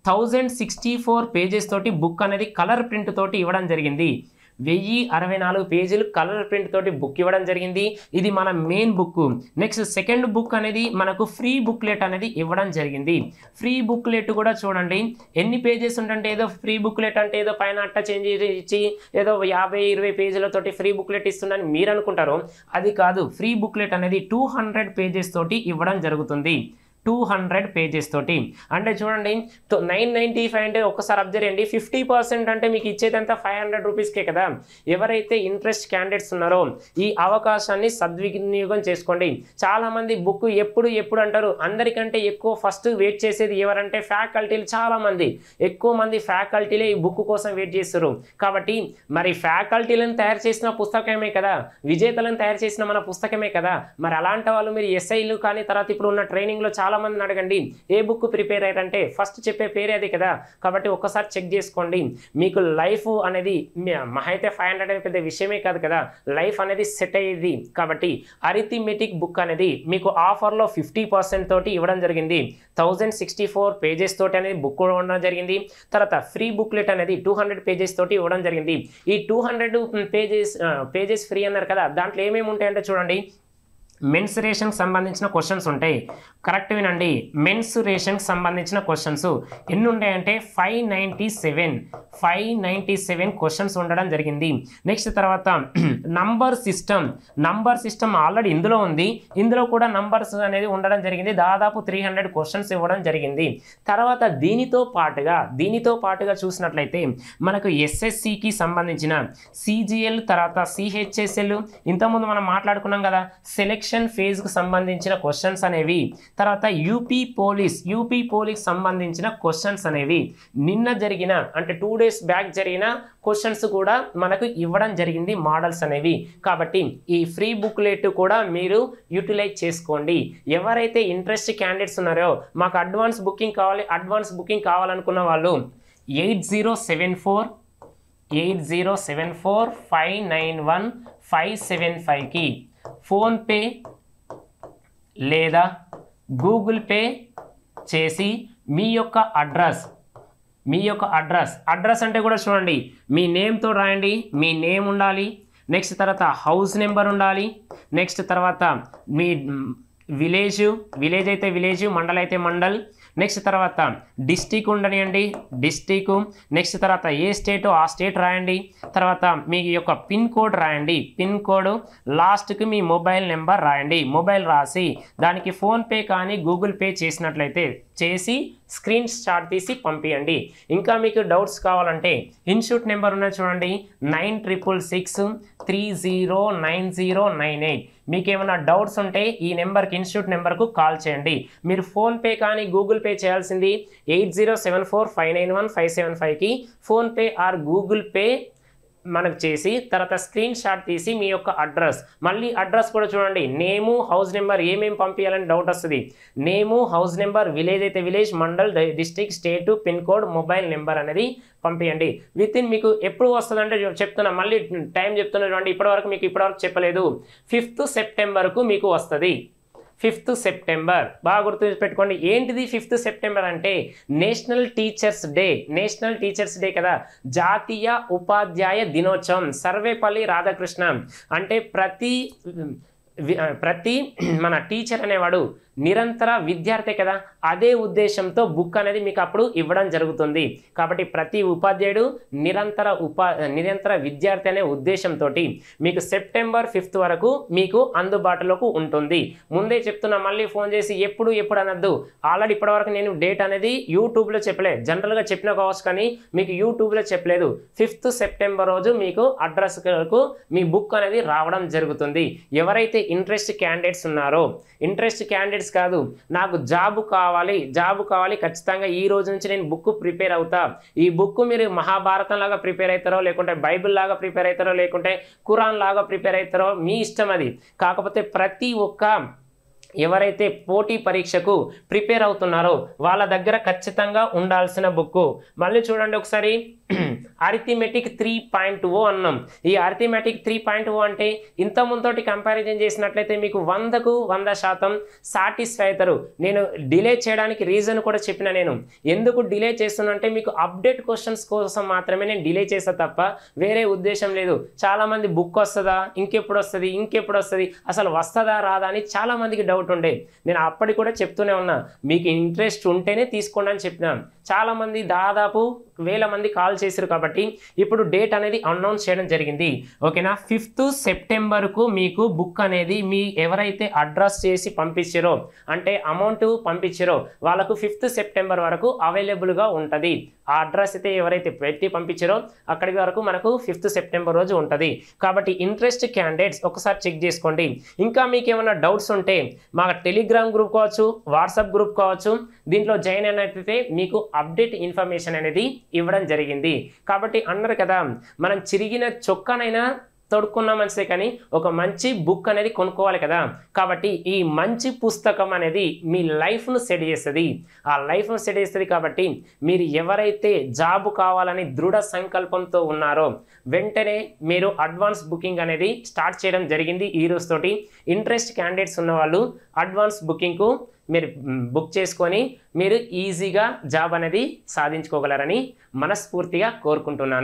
థౌజండ్ సిక్స్టీ ఫోర్ పేజెస్ తోటి బుక్ అనేది కలర్ ప్రింట్ తోటి ఇవ్వడం జరిగింది వెయ్యి అరవై నాలుగు పేజీలు కలర్ ప్రింట్ తోటి బుక్ ఇవ్వడం జరిగింది ఇది మన main book next second book అనేది మనకు ఫ్రీ బుక్లెట్ అనేది ఇవ్వడం జరిగింది ఫ్రీ బుక్లెట్ కూడా చూడండి ఎన్ని పేజెస్ ఉంటుంటే ఏదో ఫ్రీ బుక్లెట్ అంటే ఏదో పైన అట్ట చేంజ్ ఇచ్చి ఏదో యాభై ఇరవై పేజీలతోటి ఫ్రీ బుక్లెట్ ఇస్తుందని మీరు అనుకుంటారు అది కాదు ఫ్రీ బుక్లెట్ అనేది టూ హండ్రెడ్ పేజెస్ తోటి ఇవ్వడం జరుగుతుంది టూ హండ్రెడ్ పేజెస్ తోటి అంటే చూడండి నైన్ నైంటీ ఫైవ్ అంటే ఒకసారి అబ్జర్వ్ చేయండి ఫిఫ్టీ పర్సెంట్ అంటే మీకు ఇచ్చేదంతా ఫైవ్ హండ్రెడ్ రూపీస్కే కదా ఎవరైతే ఇంట్రెస్ట్ క్యాండిడేట్స్ ఉన్నారో ఈ అవకాశాన్ని సద్వినియోగం చేసుకోండి చాలామంది బుక్ ఎప్పుడు ఎప్పుడు అంటారు అందరికంటే ఎక్కువ ఫస్ట్ వెయిట్ చేసేది ఎవరంటే ఫ్యాకల్టీలు చాలామంది ఎక్కువ మంది ఫ్యాకల్టీలే ఈ బుక్ కోసం వెయిట్ చేస్తారు కాబట్టి మరి ఫ్యాకల్టీలను తయారు చేసిన పుస్తకమే కదా విజేతలను తయారు చేసిన మన పుస్తకమే కదా మరి అలాంటి వాళ్ళు మీరు ఎస్ఐలు కానీ తర్వాత ఇప్పుడు ఉన్న ట్రైనింగ్లో చాలా మందిని అడగండి ఏ బుక్ ప్రిపేర్ అయ్యారంటే ఫస్ట్ చెప్పే పేరే అది కదా కాబట్టి ఒక్కసారి చెక్ చేసుకోండి మీకు లైఫ్ అనేది మీ- మహా అయితే ఫైవ్ హండ్రెడ్ అనేది పెద్ద విషయమే కాదు కదా లైఫ్ అనేది సెట్ అయ్యేది కాబట్టి అరిథిమెటిక్ బుక్ అనేది మీకు ఆఫర్లో ఫిఫ్టీ పర్సెంట్ తోటి ఇవ్వడం జరిగింది థౌజండ్ సిక్స్టీ ఫోర్ పేజెస్ తోటి అనేది బుక్ కూడా ఉండడం జరిగింది తర్వాత ఫ్రీ బుక్లెట్ అనేది టూ హండ్రెడ్ పేజెస్ తోటి ఇవ్వడం జరిగింది ఈ two hundred pages pages free అన్నారు కదా దాంట్లో ఏమేమి ఉంటాయంటే చూడండి మెన్సురేషన్కి సంబంధించిన క్వశ్చన్స్ ఉంటాయి కరెక్ట్ వినండి మెన్సురేషన్కి సంబంధించిన క్వశ్చన్స్ ఎన్ని ఉంటాయంటే five ninety seven five ninety seven questions ఉండడం జరిగింది నెక్స్ట్ తర్వాత number system number system already ఇందులో ఉంది ఇందులో కూడా నంబర్స్ అనేది ఉండడం జరిగింది దాదాపు త్రీ హండ్రెడ్ క్వశ్చన్స్ ఇవ్వడం జరిగింది తర్వాత దీనితో పాటుగా దీనితో పాటుగా చూసినట్లయితే మనకు ఎస్ఎస్సికి సంబంధించిన సిజిఎల్ తర్వాత సిహెచ్ఎస్ఎల్ ఇంతకుముందు మనం మాట్లాడుకున్నాం కదా సెలెక్షన్ ఫేజ్కి సంబంధించిన క్వశ్చన్స్ అనేవి తర్వాత యూపీ పోలీస్ యూపీ పోలీస్ సంబంధించిన క్వశ్చన్స్ అనేవి నిన్న జరిగిన అంటే టూ డేస్ బ్యాక్ జరిగిన క్వశ్చన్స్ కూడా మనకు ఇవ్వడం జరిగింది మోడల్స్ అనేవి కాబట్టి ఈ ఫ్రీ బుక్లెట్ కూడా మీరు యూటిలైజ్ చేసుకోండి ఎవరైతే ఇంట్రెస్ట్ క్యాండిడేట్స్ ఉన్నారో మాకు అడ్వాన్స్ బుకింగ్ కావాలి అడ్వాన్స్ బుకింగ్ కావాలనుకున్న వాళ్ళు eight zero seven four eight zero seven four five nine one five seven ఫైవ్కి ఫోన్పే లేదా గూగుల్ పే చేసి మీ యొక్క అడ్రస్ మీ యొక్క అడ్రస్ అడ్రస్ అంటే కూడా చూడండి మీ నేమ్తో రాయండి మీ నేమ్ ఉండాలి నెక్స్ట్ తర్వాత హౌస్ నెంబర్ ఉండాలి నెక్స్ట్ తర్వాత మీ విలేజ్ విలేజ్ అయితే విలేజ్ మండల్ అయితే మండల్ నెక్స్ట్ తర్వాత డిస్టిక్ ఉండనియండి డిస్టిక్ నెక్స్ట్ తర్వాత ఏ స్టేట్ ఆ స్టేట్ రాయండి తర్వాత మీ యొక్క పిన్ కోడ్ రాయండి పిన్ కోడ్ లాస్ట్కి మీ మొబైల్ నెంబర్ రాయండి మొబైల్ రాసి దానికి ఫోన్పే కానీ గూగుల్ పే చేసినట్లయితే చేసి స్క్రీన్ షాట్ తీసి పంపించండి ఇంకా మీకు డౌట్స్ కావాలంటే ఇన్స్టిట్యూట్ నెంబర్ ఉన్నది చూడండి nine triple six three zero nine zero nine eight మీకు ఏమైనా డౌట్స్ ఉంటే ఈ నెంబర్కి ఇన్స్టిట్యూట్ నెంబర్కు కాల్ చేయండి మీరు ఫోన్పే కానీ గూగుల్ పే చేయాల్సింది eight zero seven four five nine one five seven ఫైవ్కి ఫోన్పే ఆర్ గూగుల్ పే మనకు చేసి తర్వాత స్క్రీన్ షాట్ తీసి మీ యొక్క అడ్రస్ మళ్ళీ అడ్రస్ కూడా చూడండి నేము హౌస్ నెంబర్ ఏమేమి పంపించాలని డౌట్ వస్తుంది నేము హౌస్ నెంబర్ విలేజ్ అయితే village mandal district state pin code mobile number అనేది పంపించండి విత్ ఇన్ మీకు ఎప్పుడు వస్తుందంటే చెప్- చెప్తున్నా మళ్ళీ టైం చెప్తున్నా చూడండి ఇప్పటివరకు మీకు ఇప్పటివరకు చెప్పలేదు ఫిఫ్త్ సెప్టెంబర్కు మీకు వస్తుంది ఫిఫ్త్ సెప్టెంబర్ బాగా గుర్తు పెట్టుకోండి ఏంటిది ఫిఫ్త్ సెప్టెంబర్ అంటే national teachers day national teachers day కదా జాతీయ ఉపాధ్యాయ దినోత్సవం సర్వేపల్లి రాధాకృష్ణ అంటే ప్రతి వి- ప్రతి మన టీచర్ అనేవాడు నిరంతర విద్యార్థి కదా అదే ఉద్దేశంతో బుక్ అనేది మీకు అప్పుడు ఇవ్వడం జరుగుతుంది కాబట్టి ప్రతి ఉపాధ్యాయుడు నిరంతర ఉపా నిరంతర విద్యార్థి అనే ఉద్దేశంతో మీకు సెప్టెంబర్ ఫిఫ్త్ వరకు మీకు అందుబాటులోకి ఉంటుంది ముందే చెప్తున్నా మళ్ళీ ఫోన్ చేసి ఎప్పుడు ఎప్పుడు అనొద్దు ఆల్రెడీ ఇప్పటివరకు నేను డేట్ అనేది యూట్యూబ్లో చెప్పలే జనరల్గా చెప్పిన కావచ్చు కానీ మీకు యూట్యూబ్లో చెప్పలేదు ఫిఫ్త్ సెప్టెంబర్ రోజు మీకు అడ్రస్కు మీ బుక్ అనేది రావడం జరుగుతుంది ఎవరైతే ఇంట్రెస్ట్ క్యాండిడేట్స్ ఉన్నారో ఇంట్రెస్ట్ క్యాండిడేట్స్ కాదు నాకు జాబ్ కావాలి జాబ్ కావాలి ఖచ్చితంగా ఈ రోజు నుంచి నేను బుక్ ప్రిపేర్ అవుతా ఈ బుక్ మీరు మహాభారతం లాగా ప్రిపేర్ అవుతారో లేకుంటే బైబిల్ లాగా ప్రిపేర్ అవుతారో లేకుంటే ఖురాన్ లాగా ప్రిపేర్ అవుతారో మీ ఇష్టం అది కాకపోతే ప్రతి ఒక్క ఎవరైతే పోటీ పరీక్షకు ప్రిపేర్ అవుతున్నారో వాళ్ళ దగ్గర ఖచ్చితంగా ఉండాల్సిన బుక్ మళ్ళీ చూడండి ఒకసారి అరిథమెటిక్ త్రీ పాయింట్ ఓ అన్నాం ఈ అరిథమెటిక్ త్రీ పాయింట్ ఓ అంటే ఇంత ముందోటి కంపారిజన్ చేసినట్లయితే మీకు వందకు వంద శాతం సాటిస్ఫై అవుతారు నేను డిలే చేయడానికి రీజన్ కూడా చెప్పిన నేను ఎందుకు డిలే చేస్తున్నంటే మీకు అప్డేట్ క్వశ్చన్స్ కోసం మాత్రమే నేను డిలే చేస్తా తప్ప వేరే ఉద్దేశం లేదు చాలా మంది బుక్ వస్తుందా ఇంకెప్పుడు వస్తుంది ఇంకెప్పుడు వస్తుంది అసలు వస్తుందా రాదా అని చాలా మందికి డౌట్ ఉండే నేను అప్పటికి కూడా చెప్తూనే ఉన్నా మీకు ఇంట్రెస్ట్ ఉంటేనే తీసుకోండి అని చెప్పిన చాలా మంది దాదాపు వేల మంది కాల్ చేశారు కాబట్టి ఇప్పుడు డేట్ అనేది అనౌన్స్ చేయడం జరిగింది ఓకేనా ఫిఫ్త్ సెప్టెంబర్కు మీకు బుక్ అనేది మీ ఎవరైతే అడ్రస్ చేసి పంపించారో అంటే అమౌంట్ పంపించారో వాళ్ళకు ఫిఫ్త్ సెప్టెంబర్ వరకు అవైలబుల్గా ఉంటుంది ఆ అడ్రస్ అయితే ఎవరైతే పెట్టి పంపించారో అక్కడి వరకు మనకు ఫిఫ్త్ సెప్టెంబర్ రోజు ఉంటుంది కాబట్టి ఇంట్రెస్ట్ క్యాండిడేట్స్ ఒకసారి చెక్ చేసుకోండి ఇంకా మీకు ఏమైనా డౌట్స్ ఉంటే మా టెలిగ్రామ్ గ్రూప్ కావచ్చు వాట్సాప్ గ్రూప్ కావచ్చు దీంట్లో జాయిన్ అయినట్లయితే మీకు అప్డేట్ ఇన్ఫర్మేషన్ అనేది ఇవ్వడం జరిగింది కాబట్టి అన్నారు కదా మనం చిరిగిన చొక్కానైనా తొడుక్కున్న మంచిదే కానీ ఒక మంచి బుక్ అనేది కొనుక్కోవాలి కదా కాబట్టి ఈ మంచి పుస్తకం అనేది మీ లైఫ్ను సెట్ చేస్తుంది ఆ లైఫ్ను సెట్ చేస్తుంది కాబట్టి మీరు ఎవరైతే జాబ్ కావాలని దృఢ సంకల్పంతో ఉన్నారో వెంటనే మీరు అడ్వాన్స్ బుకింగ్ అనేది స్టార్ట్ చేయడం జరిగింది ఈ రోజుతోటి ఇంట్రెస్ట్ క్యాండిడేట్స్ ఉన్న వాళ్ళు అడ్వాన్స్ బుకింగ్కు మీరు బుక్ చేసుకొని మీరు ఈజీగా జాబ్ అనేది సాధించుకోగలరని మనస్ఫూర్తిగా కోరుకుంటున్నాను